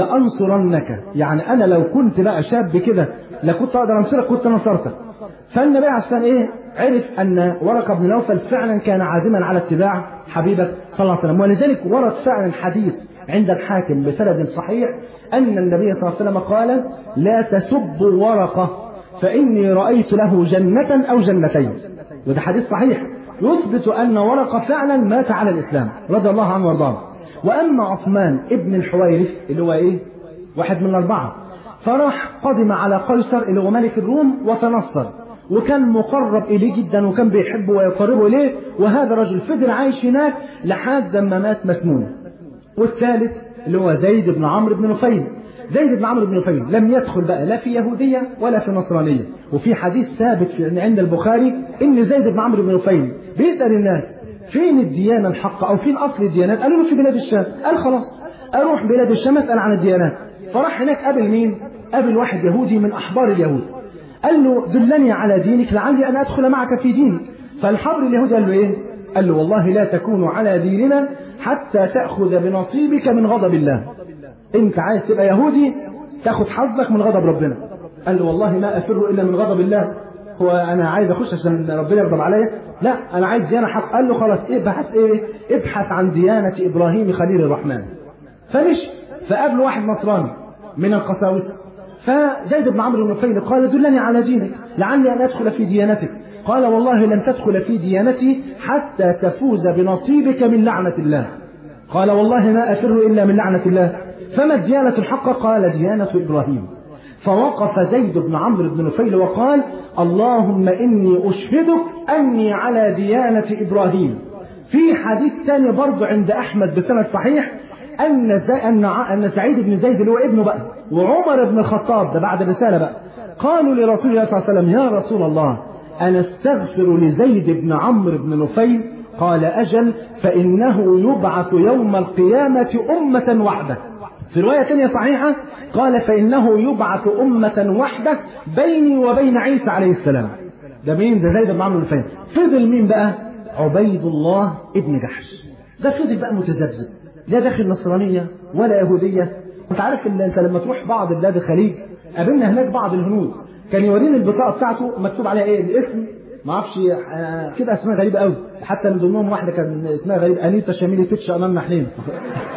[SPEAKER 3] لانصرنك يعني انا لو كنت بقى شاب كده لكنت اقدر انصرك كنت نصرتك فالنبي عليه السلام ايه عرف ان ورقه بن نوفل فعلا كان عازما على اتباع حبيبه صلى الله عليه وسلم ولذلك ورد فعلا حديث عند الحاكم بسند صحيح ان النبي صلى الله عليه وسلم قال لا تسبوا ورقه فاني رايت له جنه او جنتين وده حديث صحيح يثبت ان ورقه فعلا مات على الاسلام رضي الله عنه وارضاه واما عثمان ابن الحويرث اللي هو ايه واحد من الاربعه فراح قدم على قيصر اللي هو ملك الروم وتنصر وكان مقرب إليه جدا وكان بيحبه ويقربه إليه وهذا الرجل فضل عايش هناك لحد ما مات مسموم والثالث اللي هو زيد بن عمرو بن نفيل زيد بن عمرو بن نفيل لم يدخل بقى لا في يهودية ولا في نصرانية وفي حديث ثابت في عند البخاري إن زيد بن عمرو بن نفيل بيسأل الناس فين الديانة الحقة أو فين أصل الديانات قالوا له في بلاد الشام قال خلاص أروح بلاد الشام أسأل عن الديانات فراح هناك قابل مين قابل واحد يهودي من أحبار اليهود قال له دلني على دينك لعلي أن أدخل معك في دينك فالحبر اليهودي قال له إيه قال له والله لا تكون على ديننا حتى تأخذ بنصيبك من غضب الله انت عايز تبقى يهودي تاخد حظك من غضب ربنا قال له والله ما أفر إلا من غضب الله هو أنا عايز أخش عشان ربنا يغضب عليا لا أنا عايز ديانة حق قال له خلاص ابحث إيه ابحث عن ديانة إبراهيم خليل الرحمن فمشي فقابل واحد نصراني من القساوسة فزيد بن عمرو بن نفيل قال دلني على دينك لعلي أن أدخل في ديانتك قال والله لن تدخل في ديانتي حتى تفوز بنصيبك من لعنة الله قال والله ما أفر إلا من لعنة الله فما الديانة الحقة قال ديانة إبراهيم فوقف زيد بن عمرو بن نفيل وقال اللهم إني أشهدك أني على ديانة إبراهيم في حديث ثاني برضه عند أحمد بسند صحيح أن أن أن سعيد بن زيد اللي هو ابنه بقى وعمر بن الخطاب ده بعد الرسالة بقى قالوا لرسول الله صلى الله عليه وسلم يا رسول الله أنا استغفر لزيد بن عمرو بن نفيل قال أجل فإنه يبعث يوم القيامة أمة وحده في رواية ثانية صحيحة قال فإنه يبعث أمة وحده بيني وبين عيسى عليه السلام ده مين ده زيد بن عمرو بن نفيل فضل مين بقى عبيد الله ابن جحش ده فضل بقى متذبذب لا داخل نصرانية ولا يهودية انت عارف ان انت لما تروح بعض بلاد الخليج قابلنا هناك بعض الهنود كان يوريني البطاقة بتاعته مكتوب عليها ايه الاسم ما اعرفش آه كده اسماء غريبة قوي حتى من ضمنهم واحدة كان اسمها غريب انيتا شاميلي تتش امام حنين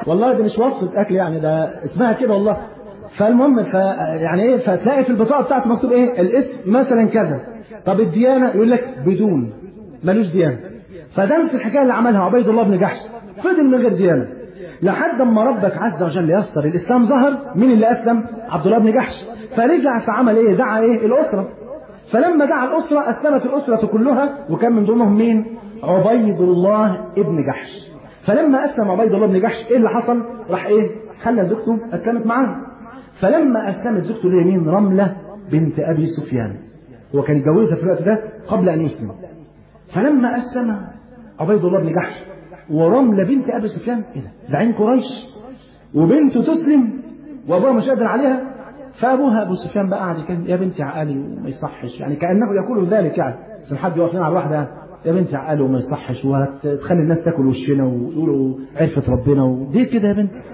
[SPEAKER 3] والله دي مش وصفة أكل يعني ده اسمها كده والله فالمهم ف يعني ايه فتلاقي في البطاقة بتاعته مكتوب ايه الاسم مثلا كذا طب الديانة يقول لك بدون ملوش ديانة فده نفس الحكاية اللي عملها عبيد الله بن جحش فضل من غير ديانة لحد ما ربك عز وجل يسر الإسلام ظهر مين اللي أسلم عبد الله بن جحش فرجع فعمل ايه دعا ايه الأسرة فلما دعا الأسرة أسلمت الأسرة كلها وكان من ضمنهم مين عبيد الله ابن جحش فلما أسلم عبيد الله بن جحش إيه اللي حصل راح إيه خلى زوجته أسلمت معاه فلما أسلمت زوجته اللي مين رملة بنت أبي سفيان هو كان يتجوزها في الوقت ده قبل أن يسلم فلما أسلم عبيد الله بن جحش ورملة بنت أبي سفيان إيه ده زعيم قريش وبنته تسلم وأبوها مش قادر عليها فابوها ابو سفيان بقى قاعد يكلم يا بنتي عقلي وما يصحش يعني كانه يقول ذلك يعني بس حد يقف على الواحده يا بنتي عقلي وما يصحش وهتخلي الناس تاكل وشنا ويقولوا عرفت ربنا وليه كده يا بنتي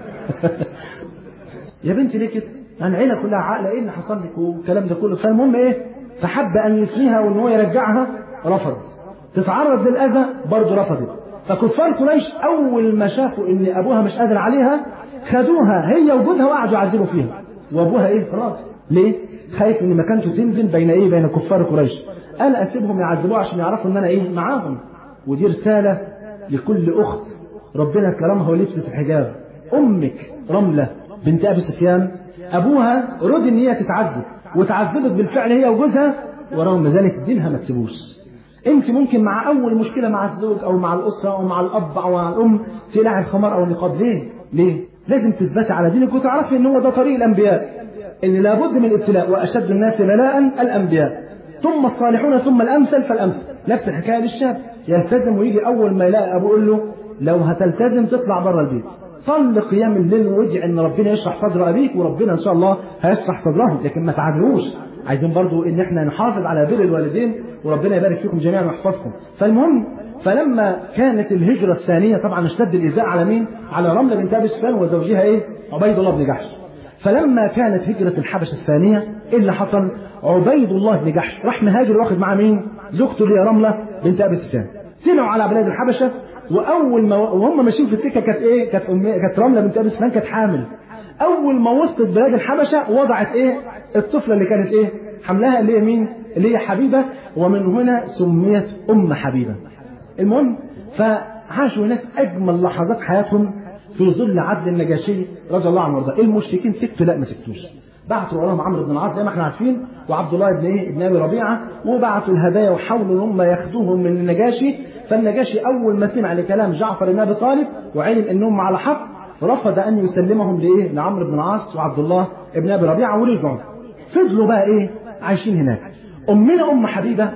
[SPEAKER 3] يا بنتي ليه كده يعني العيله كلها عاقله ايه اللي حصل لك والكلام ده كله فالمهم ايه فحب ان يثنيها وان هو يرجعها رفض تتعرض للاذى برضه رفضت فكفار قريش اول ما شافوا ان ابوها مش قادر عليها خدوها هي وجوزها وقعدوا يعذبوا فيها وابوها ايه خلاص ليه خايف ان مكانته تنزل بين ايه بين كفار قريش قال اسيبهم يعذبوها عشان يعرفوا ان انا ايه معاهم ودي رساله لكل اخت ربنا كرمها ولبست الحجاب امك رمله بنت ابي سفيان ابوها رد ان هي تتعذب وتعذبت بالفعل هي وجوزها ورغم ذلك دينها ما تسيبوش انت ممكن مع اول مشكله مع الزوج او مع الاسره او مع الاب او مع الام تقلع الخمار او النقاب ليه ليه لازم تثبتي على دينك وتعرفي ان هو ده طريق الانبياء ان لابد من الابتلاء واشد الناس بلاء الانبياء ثم الصالحون ثم الامثل فالامثل نفس الحكايه للشاب يلتزم ويجي اول ما يلاقي ابوه يقول له لو هتلتزم تطلع بره البيت صل قيام الليل وادعي ان ربنا يشرح صدر ابيك وربنا ان شاء الله هيشرح صدرهم لكن ما تعادلوش عايزين برضو ان احنا نحافظ على بر الوالدين وربنا يبارك فيكم جميعا ويحفظكم فالمهم فلما كانت الهجرة الثانية طبعا اشتد الإزاء على مين؟ على رملة بنت أبي سفيان وزوجها إيه؟ عبيد الله بن جحش. فلما كانت هجرة الحبشة الثانية إيه اللي حصل؟ عبيد الله بن جحش راح مهاجر واخد معاه مين؟ زوجته اللي هي رملة بنت أبي سفيان. طلعوا على بلاد الحبشة وأول ما وهم ماشيين في السكة كانت إيه؟ كانت أم... كانت رملة بنت أبي سفيان كانت حامل. أول ما وصلت بلاد الحبشة وضعت إيه؟ الطفلة اللي كانت إيه؟ حملها اللي هي مين؟ اللي هي حبيبة ومن هنا سميت أم حبيبة. المهم فعاشوا هناك اجمل لحظات حياتهم في ظل عدل النجاشي رضي الله عنه وارضاه المشركين سكتوا لا ما سكتوش بعتوا وراهم عمرو بن العاص زي ما احنا عارفين وعبد الله بن ايه ابن ابي ربيعه وبعتوا الهدايا وحاولوا ان هم ياخدوهم من النجاشي فالنجاشي اول ما سمع لكلام جعفر بن ابي طالب وعلم انهم على حق رفض ان يسلمهم لايه لعمرو بن العاص وعبد الله بن ابي ربيعه ورجعوا فضلوا بقى ايه عايشين هناك امنا ام حبيبه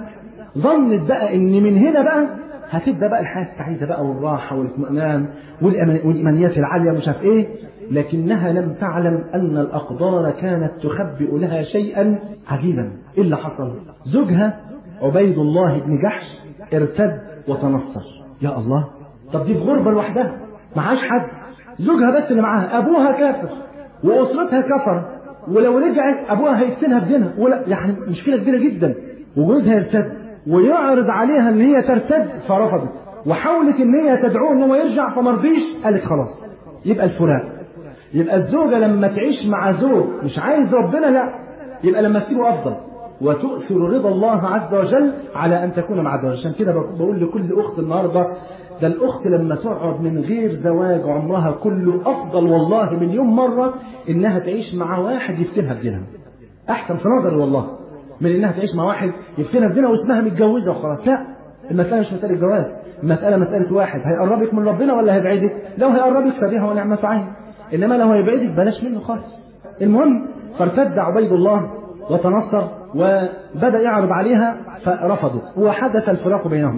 [SPEAKER 3] ظنت بقى ان من هنا بقى هتبدا بقى الحياه السعيده بقى والراحه والاطمئنان والايمانيات العاليه مش عارف ايه لكنها لم تعلم ان الاقدار كانت تخبئ لها شيئا عجيبا ايه اللي حصل زوجها عبيد الله بن جحش ارتد وتنصر يا الله طب دي في غربه لوحدها معهاش حد زوجها بس اللي معاها ابوها كافر واسرتها كفر ولو رجعت ابوها هيقتلها بدينها ولا يعني مشكله كبيره جدا وجوزها يرتد ويعرض عليها ان هي ترتد فرفضت وحاولت ان هي تدعوه ان هو يرجع فما رضيش قالت خلاص يبقى الفراق يبقى الزوجه لما تعيش مع زوج مش عايز ربنا لا يبقى لما تسيبه افضل وتؤثر رضا الله عز وجل على ان تكون مع الزوج عشان كده بقول لكل اخت النهارده ده الاخت لما تقعد من غير زواج عمرها كله افضل والله مليون مره انها تعيش مع واحد يفتنها بدينها احسن في نظري والله من انها تعيش مع واحد يفتنها بدينها واسمها متجوزه وخلاص لا المساله مش مساله جواز المساله مساله واحد هيقربك من ربنا ولا هيبعدك لو هيقربك فبها ونعمه عين انما لو هيبعدك بلاش منه خالص المهم فارتد عبيد الله وتنصر وبدا يعرض عليها فرفضت وحدث الفراق بينهم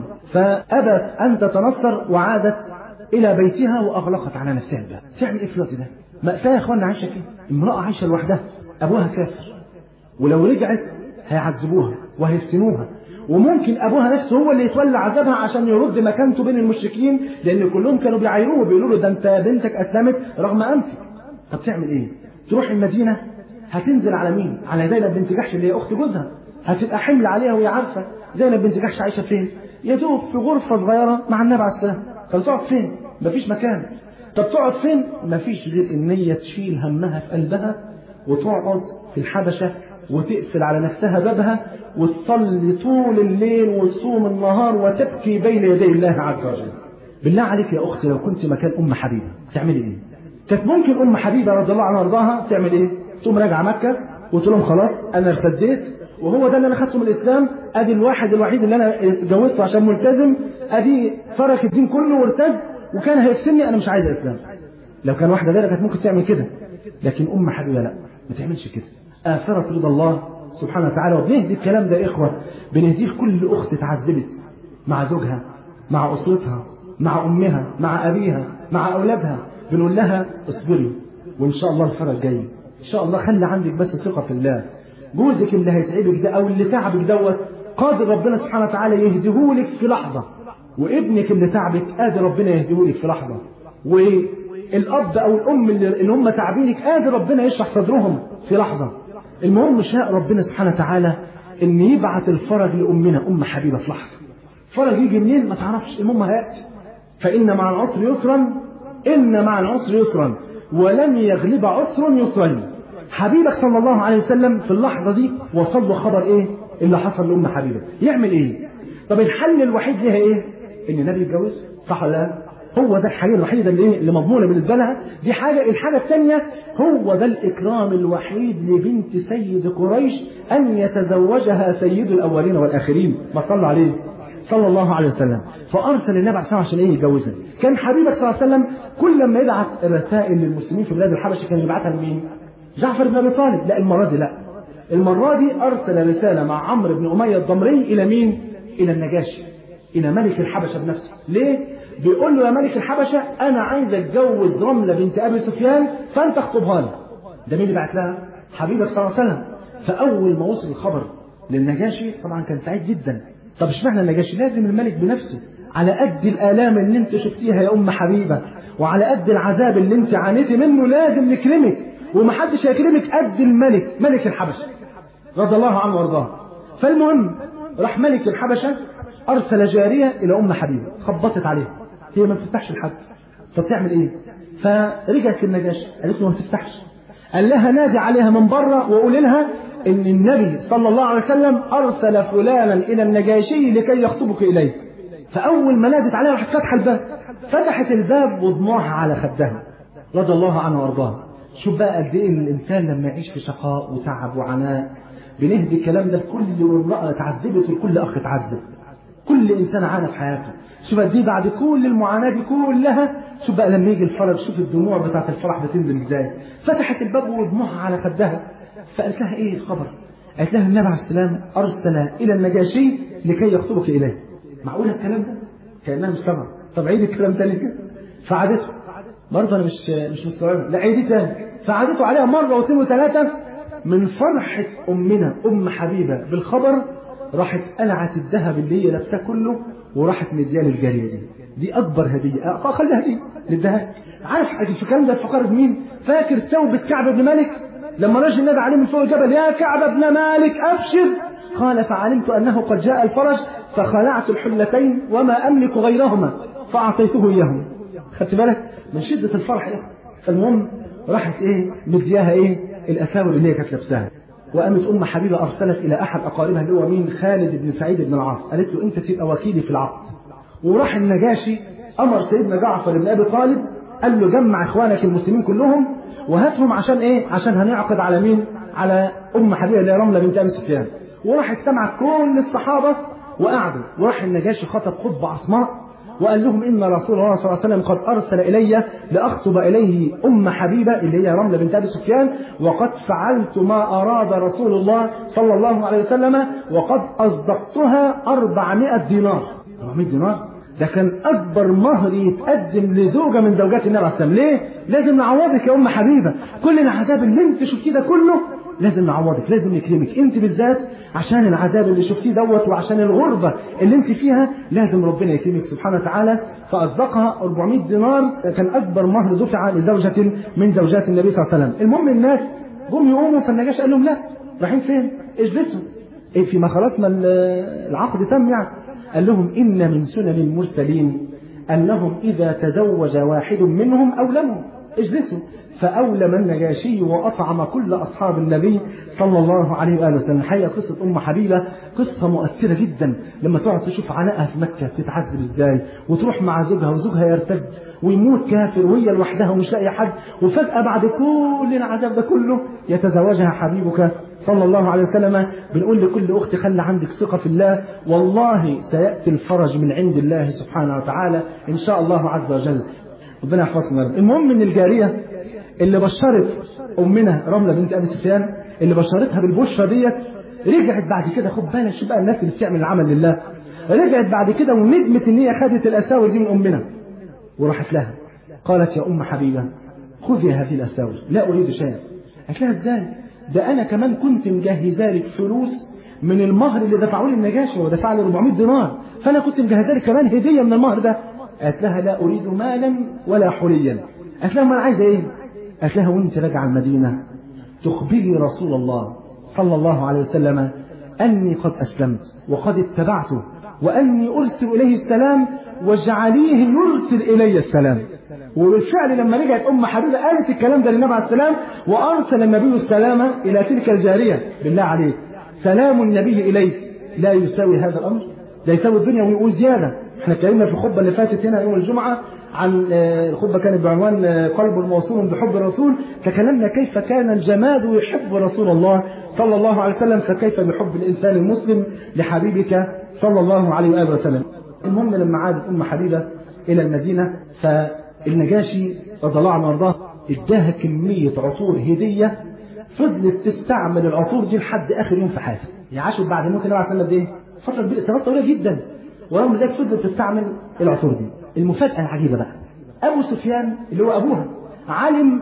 [SPEAKER 3] فابت ان تتنصر وعادت الى بيتها واغلقت على نفسها الباب تعمل ايه في الوقت ده ماساه يا اخوانا عايشه فيه امراه عايشه لوحدها ابوها كافر ولو رجعت هيعذبوها وهيفتنوها وممكن ابوها نفسه هو اللي يتولى عذابها عشان يرد مكانته بين المشركين لان كلهم كانوا بيعايروه بيقولوا له ده انت بنتك اسلمت رغم انفك طب تعمل ايه تروح المدينه هتنزل على مين على زينب بنت جحش اللي هي اخت جوزها هتبقى حمل عليها وهي عارفه زينب بنت جحش عايشه فين يا دوب في غرفه صغيره مع النبي عليه السلام طب تقعد فين مفيش مكان طب تقعد فين مفيش غير ان هي تشيل همها في قلبها وتقعد في الحبشة وتقفل على نفسها بابها وتصلي طول الليل وتصوم النهار وتبكي بين يدي الله عز وجل بالله عليك يا أختي لو كنت مكان أم حبيبة تعملي إيه كانت ممكن أم حبيبة رضي الله عنها وارضاها تعمل إيه تقوم راجعة مكة وتقول لهم خلاص أنا ارتديت وهو ده اللي أنا خدته من الإسلام أدي الواحد الوحيد اللي أنا اتجوزته عشان ملتزم أدي ترك الدين كله وارتد وكان هيفتني أنا مش عايز إسلام لو كان واحدة غيرها كانت ممكن تعمل كده لكن أم حبيبة لا ما تعملش كده آثرت رضا الله سبحانه وتعالى وبنهدي الكلام ده يا إخوة بنهديه كل أخت اتعذبت مع زوجها مع أسرتها مع أمها مع أبيها مع أولادها بنقول لها اصبري وإن شاء الله الفرج جاي إن شاء الله خلي عندك بس ثقة في الله جوزك اللي هيتعبك ده أو اللي تعبك دوت قادر ربنا سبحانه وتعالى يهديهولك في لحظة وابنك اللي تعبك قادر ربنا يهديهولك في لحظة والأب أو الأم اللي, اللي هم تعبينك قادر ربنا يشرح صدرهم في لحظة المهم شاء ربنا سبحانه وتعالى ان يبعث الفرج لامنا ام حبيبه في لحظه فرج يجي منين ما تعرفش المهم هياتي فان مع العسر يسرا ان مع العسر يسرا ولن يغلب عسر يسرين حبيبك صلى الله عليه وسلم في اللحظه دي وصل له خبر ايه اللي حصل لام حبيبه يعمل ايه طب الحل الوحيد لها ايه ان النبي يتجوز صح ولا لا هو ده الحاجة الوحيدة اللي, إيه؟ اللي مضمونة بالنسبة لها دي حاجة الحاجة الثانية هو ده الإكرام الوحيد لبنت سيد قريش أن يتزوجها سيد الأولين والآخرين ما صلى عليه صلى الله عليه وسلم فأرسل النبي عليه الصلاة عشان إيه يتجوزها كان حبيبك صلى الله عليه وسلم كل ما يبعث رسائل للمسلمين في بلاد الحبشة كان يبعثها لمين؟ جعفر بن أبي طالب لا المرة دي لا المرة دي أرسل رسالة مع عمرو بن أمية الضمري إلى مين؟ إلى النجاشي إلى ملك الحبشة بنفسه ليه؟ بيقول له يا ملك الحبشة أنا عايز أتجوز رملة بنت أبي سفيان فأنت اخطبها لي ده مين اللي بعت لها؟ حبيبك صلى الله عليه وسلم فأول ما وصل الخبر للنجاشي طبعا كان سعيد جدا طب اشمعنى النجاشي؟ لازم الملك بنفسه على قد الآلام اللي أنت شفتيها يا أم حبيبة وعلى قد العذاب اللي أنت عانيتي منه لازم نكرمك ومحدش هيكرمك قد الملك ملك الحبشة رضي الله عنه وارضاه فالمهم راح ملك الحبشة أرسل جارية إلى أم حبيبة خبطت عليها هي ما بتفتحش لحد طب تعمل ايه فرجعت للنجاشي قالت له ما تفتحش قال لها نادي عليها من بره وقول لها ان النبي صلى الله عليه وسلم ارسل فلانا الى النجاشي لكي يخطبك اليه فاول ما نادت عليها راحت فاتحه الباب فتحت الباب ودموعها على خدها رضي الله عنه وارضاه شوف بقى قد ايه الانسان لما يعيش في شقاء وتعب وعناء بنهدي الكلام ده لكل امراه اتعذبت ولكل اخ اتعذب كل انسان عانى في حياته شوف دي بعد كل المعاناة دي كلها شوف بقى لما يجي الفرج شوف الدموع بتاعت الفرح بتنزل ازاي فتحت الباب ودموعها على خدها فقالت لها ايه الخبر قالت لها النبي عليه السلام ارسل الى النجاشي لكي يخطبك اليه معقول الكلام ده كانها مش سامعه طب عيد الكلام تاني كده فعادته برضه انا مش مش مستوعب لا عيدي تاني فعادته عليها مره واثنين وثلاثه من فرحه امنا ام حبيبه بالخبر راحت قلعت الذهب اللي هي لابساه كله وراحت مديها للجاريه دي دي اكبر هديه اه خليها هديه للذهب عارف في الكلام ده فكرت مين فاكر توبه كعب بن مالك لما رجل نادى عليه من فوق الجبل يا كعب بن مالك ابشر قال فعلمت انه قد جاء الفرج فخلعت الحلتين وما املك غيرهما فاعطيته اياهما خدت بالك من شده الفرح ده فالمهم راحت ايه مدياها ايه الاثاور اللي هي كانت لابساها وقامت ام حبيبه ارسلت الى احد اقاربها اللي هو مين خالد بن سعيد بن العاص قالت له انت تبقى وكيلي في العقد وراح النجاشي امر سيدنا جعفر بن ابي طالب قال له جمع اخوانك المسلمين كلهم وهاتهم عشان ايه عشان هنعقد على مين على ام حبيبه اللي هي رمله بنت ابي سفيان وراح اجتمع كل الصحابه وقعدوا وراح النجاشي خطب خطبه عصماء وقال لهم إن رسول الله صلى الله عليه وسلم قد أرسل إلي لأخطب إليه أم حبيبة اللي هي رملة بنت أبي سفيان وقد فعلت ما أراد رسول الله صلى الله عليه وسلم وقد أصدقتها 400 دينار 400 دينار ده كان أكبر مهر يتقدم لزوجة من زوجات النبي عليه السلام ليه؟ لازم نعوضك يا أم حبيبة كل العذاب اللي أنت شفتيه ده كله لازم نعوضك لازم نكرمك انت بالذات عشان العذاب اللي شفتيه دوت وعشان الغربة اللي انت فيها لازم ربنا يكرمك سبحانه وتعالى فأصدقها 400 دينار كان أكبر مهر دفع لزوجة من زوجات النبي صلى الله عليه وسلم المهم الناس جم يقوموا فالنجاش قال لهم لا رايحين فين اجلسوا ايه في ما خلاص ما العقد تم يعني قال لهم إن من سنن المرسلين أنهم إذا تزوج واحد منهم أولموا اجلسوا فأولم النجاشي وأطعم كل أصحاب النبي صلى الله عليه وآله وسلم حقيقة قصة أم حبيبة قصة مؤثرة جدا لما تقعد تشوف عنائها في مكة تتعذب إزاي وتروح مع زوجها وزوجها يرتد ويموت كافر وهي لوحدها ومش لاقي حد وفجأة بعد كل العذاب ده كله يتزوجها حبيبك صلى الله عليه وسلم بنقول لكل أخت خلي عندك ثقة في الله والله سيأتي الفرج من عند الله سبحانه وتعالى إن شاء الله عز وجل ربنا يحفظنا يا رب. المهم ان الجاريه اللي بشرت امنا رمله بنت ابي سفيان اللي بشرتها بالبشرى ديت رجعت بعد كده خد بالك شوف بقى الناس اللي بتعمل العمل لله رجعت بعد كده وندمت ان هي خدت الاساور دي من امنا وراحت لها قالت يا ام حبيبه خذي هذه الاساور لا اريد شيئا قالت لها ازاي ده انا كمان كنت مجهزه لك فلوس من المهر اللي دفعوا لي النجاشي هو دفع لي 400 دينار فانا كنت مجهزه لك كمان هديه من المهر ده قالت لها لا اريد مالا ولا حليا قالت لها ما انا عايزه ايه قالت لها وانت راجعه المدينه تخبري رسول الله صلى الله عليه وسلم اني قد اسلمت وقد اتبعته واني ارسل اليه السلام واجعليه يرسل الي السلام وبالفعل لما رجعت ام حبيبه قالت الكلام ده للنبي عليه السلام وارسل النبي السلام الى تلك الجاريه بالله عليك سلام النبي اليك لا يساوي هذا الامر ده يساوي الدنيا ويقول زياده احنا اتكلمنا في الخطبه اللي فاتت هنا يوم الجمعه عن الخطبه كانت بعنوان قلب موصول بحب الرسول تكلمنا كيف كان الجماد يحب رسول الله صلى الله عليه وسلم فكيف يحب الانسان المسلم لحبيبك صلى الله عليه واله وسلم المهم لما عادت ام حبيبه الى المدينه فالنجاشي رضي الله عنه وارضاه اداها كميه عطور هديه فضلت تستعمل العطور دي لحد اخر يوم في حياتها يعني عاشت بعد موت النبي عليه الصلاه والسلام فتره كبيره سنوات طويله جدا ورغم ذلك فضلت تستعمل العطور دي المفاجأة العجيبة بقى أبو سفيان اللي هو أبوها علم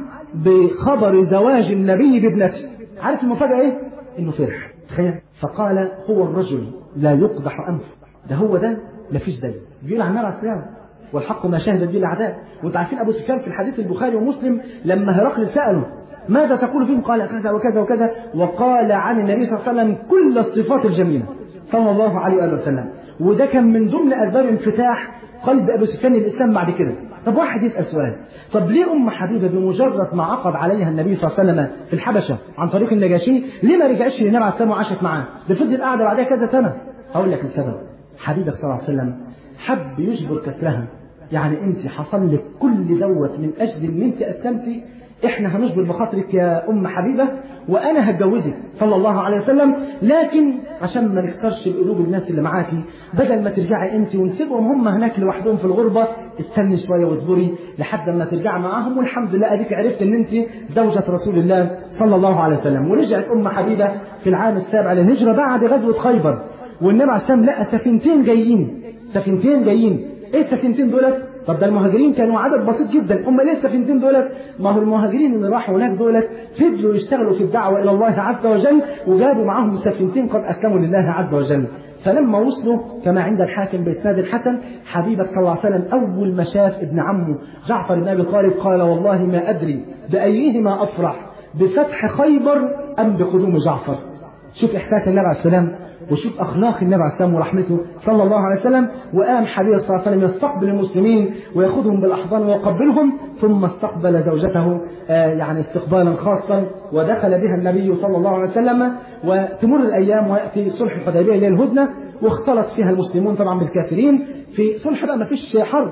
[SPEAKER 3] بخبر زواج النبي بابنته عارف المفاجأة إيه؟ إنه فرح تخيل فقال هو الرجل لا يقدح أنفه ده هو ده مفيش زيه بيقول عن النبي عليه السلام والحق ما شهدت به الأعداء وأنتم عارفين أبو سفيان في الحديث البخاري ومسلم لما هرقل سأله ماذا تقول فيهم قال كذا وكذا وكذا وقال عن النبي صلى الله عليه وسلم كل الصفات الجميلة صلى الله عليه وآله وسلم وده كان من ضمن أسباب انفتاح قلب أبو سفيان للإسلام بعد كده طب واحد يسأل سؤال طب ليه أم حبيبة بمجرد ما عقد عليها النبي صلى الله عليه وسلم في الحبشة عن طريق النجاشي ليه ما رجعتش للنبي عليه السلام وعاشت معاه ده فضلت قاعدة بعدها كذا سنة هقول لك السبب حبيبك صلى الله عليه وسلم حب يجبر كسرها يعني انت حصل لك كل دوت من اجل ان انت اسلمتي احنا هنجبر بخاطرك يا ام حبيبه وانا هتجوزك صلى الله عليه وسلم لكن عشان ما نكسرش بقلوب الناس اللي معاكي بدل ما ترجعي انت ونسيبهم هم هناك لوحدهم في الغربه استني شويه واصبري لحد ما ترجعي معاهم والحمد لله اديك عرفت ان انت زوجة رسول الله صلى الله عليه وسلم ورجعت ام حبيبه في العام السابع للهجره بعد غزوه خيبر والنبي عليه السلام لقى سفينتين جايين سفينتين جايين ايه السفينتين دولت طب ده المهاجرين كانوا عدد بسيط جدا هم ليه السفينتين دولت ما هو المهاجرين اللي راحوا هناك دولت فضلوا يشتغلوا في الدعوه الى الله عز وجل وجابوا معاهم سفينتين قد اسلموا لله عز وجل فلما وصلوا كما عند الحاكم باسناد الحسن حبيبك صلى الله عليه وسلم اول ما شاف ابن عمه جعفر بن ابي طالب قال والله ما ادري بايهما افرح بفتح خيبر ام بقدوم جعفر شوف احساس النبي عليه السلام وشوف اخلاق النبي عليه السلام ورحمته صلى الله عليه وسلم وقام حبيبه صلى الله عليه وسلم يستقبل المسلمين وياخذهم بالاحضان ويقبلهم ثم استقبل زوجته آه يعني استقبالا خاصا ودخل بها النبي صلى الله عليه وسلم وتمر الايام وياتي صلح الحديبيه اللي هي الهدنه واختلط فيها المسلمون طبعا بالكافرين في صلح بقى ما فيش حرب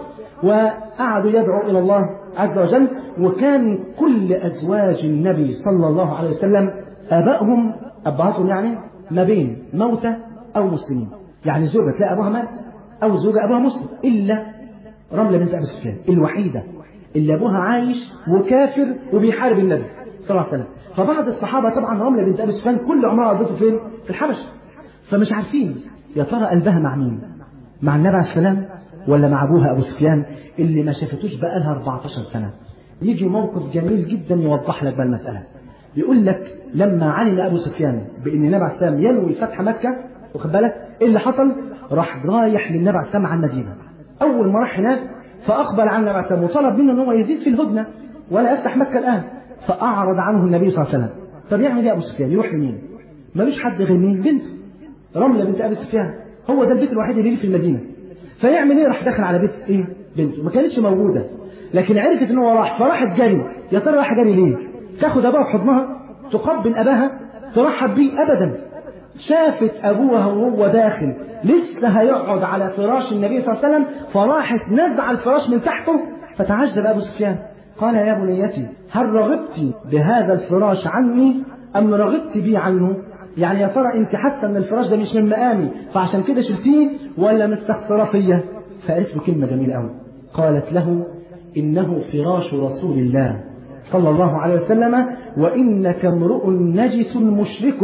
[SPEAKER 3] وقعدوا يدعوا الى الله عز وجل وكان كل ازواج النبي صلى الله عليه وسلم ابائهم ابهاتهم يعني ما بين موتى أو مسلمين يعني زوجة تلاقي أبوها مات أو زوجة أبوها مسلم إلا رملة بنت أبي سفيان الوحيدة اللي أبوها عايش وكافر وبيحارب النبي صلى الله عليه وسلم فبعض الصحابة طبعا رملة بنت أبي سفيان كل عمرها قضته فين؟ في الحبشة فمش عارفين يا ترى قلبها مع مين؟ مع النبي عليه السلام ولا مع أبوها أبو سفيان اللي ما شافتوش بقى لها 14 سنة يجي موقف جميل جدا يوضح لك بقى المسألة بيقول لك لما علم ابو سفيان بان النبي عليه السلام ينوي فتح مكه واخد بالك ايه اللي حصل؟ راح رايح للنبي عليه السلام على المدينه اول ما راح هناك فاقبل على النبي عليه السلام وطلب منه ان هو يزيد في الهدنه ولا يفتح مكه الان فاعرض عنه النبي صلى الله عليه وسلم طب يعمل ايه ابو سفيان؟ يروح لمين؟ ملوش حد غير مين؟ بنته رمله بنت ابي سفيان هو ده البيت الوحيد اللي ليه في المدينه فيعمل ايه؟ راح دخل على بيت ايه؟ بنته ما كانتش موجودة لكن عرفت ان هو راح فراحت جري يا ترى راح جري ليه تاخد اباها في حضنها تقبل اباها ترحب بيه ابدا شافت ابوها وهو داخل لسه هيقعد على فراش النبي صلى الله عليه وسلم فراحت نزع الفراش من تحته فتعجب ابو سفيان قال يا بنيتي هل رغبت بهذا الفراش عني ام رغبت بي عنه يعني يا ترى انت حاسه ان الفراش ده مش من مقامي فعشان كده شلتيه ولا مستخسره فيا فقالت له كلمه جميله قوي قالت له انه فراش رسول الله صلى الله عليه وسلم وانك امرؤ نجس مشرك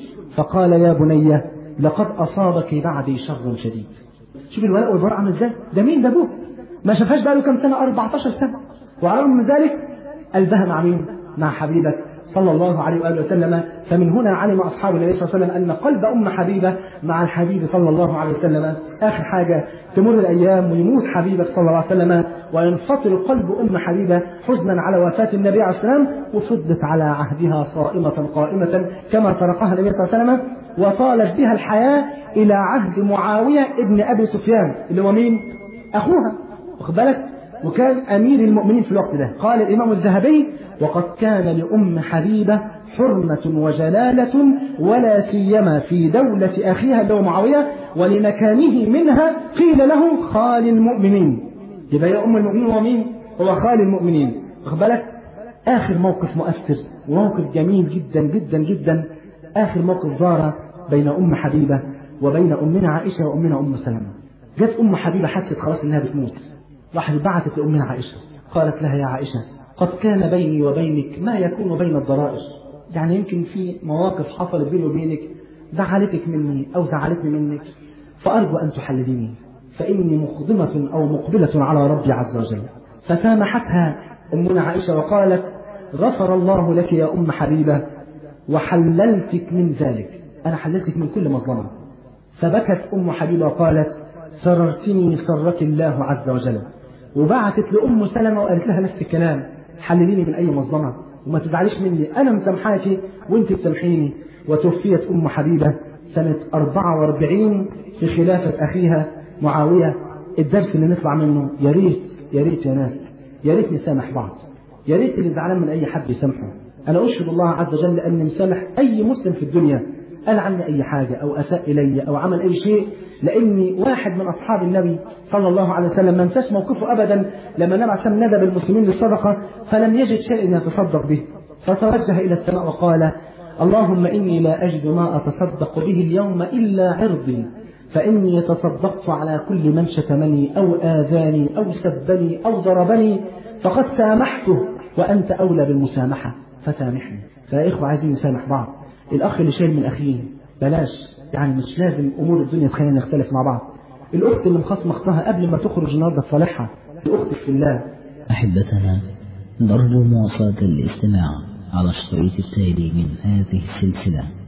[SPEAKER 3] فقال يا بني لقد اصابك بعدي شر شديد شوف الولاء والبراء عامل ازاي ده مين ده ابوه ما شافهاش بقى له كام سنه 14 سنه وعلى من ذلك قلبها مع مين مع حبيبك صلى الله عليه وآله وسلم فمن هنا علم أصحاب النبي صلى الله عليه وسلم أن قلب أم حبيبة مع الحبيب صلى الله عليه وسلم آخر حاجة تمر الأيام ويموت حبيبك صلى الله عليه وسلم وينفطر قلب أم حبيبة حزنا على وفاة النبي عليه الصلاة والسلام وفضت على عهدها صائمة قائمة كما تركها النبي صلى الله عليه وسلم وطالت بها الحياة إلى عهد معاوية ابن أبي سفيان اللي هو مين؟ أخوها واخد بالك؟ وكان أمير المؤمنين في الوقت ده قال الإمام الذهبي وقد كان لأم حبيبة حرمة وجلالة ولا سيما في دولة أخيها اللي هو معاوية ولمكانه منها قيل له خال المؤمنين يبقى يا أم المؤمنين هو مين؟ هو خال المؤمنين واخد بالك؟ آخر موقف مؤثر وموقف جميل جدا جدا جدا آخر موقف دار بين أم حبيبة وبين أمنا عائشة وأمنا أم سلمة جت أم حبيبة حست خلاص إنها بتموت راحت بعثت لأمنا عائشة قالت لها يا عائشة قد كان بيني وبينك ما يكون بين الضرائر يعني يمكن في مواقف حصلت بيني وبينك زعلتك مني أو زعلتني منك فأرجو أن تحلليني فإني مقدمة أو مقبلة على ربي عز وجل فسامحتها أمنا عائشة وقالت غفر الله لك يا أم حبيبة وحللتك من ذلك أنا حللتك من كل مظلمة فبكت أم حبيبة وقالت سررتني سرك الله عز وجل وبعتت لأم سلمة وقالت لها نفس الكلام حلليني من أي مظلمة وما تزعليش مني أنا مسامحاكي وأنت بتسامحيني وتوفيت أم حبيبة سنة 44 في خلافة أخيها معاوية الدرس اللي نطلع منه يا ريت يا ريت يا ناس يا ريت نسامح بعض يا ريت اللي زعلان من أي حد يسامحه أنا أشهد الله عز وجل أني مسامح أي مسلم في الدنيا قال عني أي حاجة أو أساء إلي أو عمل أي شيء لأني واحد من أصحاب النبي صلى الله عليه وسلم ما انساش موقفه أبدا لما النبي عليه ندب المسلمين للصدقة فلم يجد شيء يتصدق به فتوجه إلى السماء وقال اللهم إني لا أجد ما أتصدق به اليوم إلا عرضي فإني تصدقت على كل من شتمني أو آذاني أو سبني أو ضربني فقد سامحته وأنت أولى بالمسامحة فسامحني فيا إخوة عايزين نسامح بعض الأخ اللي شايل من أخيه بلاش يعني مش لازم أمور الدنيا تخلينا نختلف مع بعض الأخت اللي مخاصمة أختها قبل ما تخرج النهاردة تصالحها الأخت في الله
[SPEAKER 4] أحبتنا نرجو مواصلة الاستماع على الشريط التالي من هذه السلسلة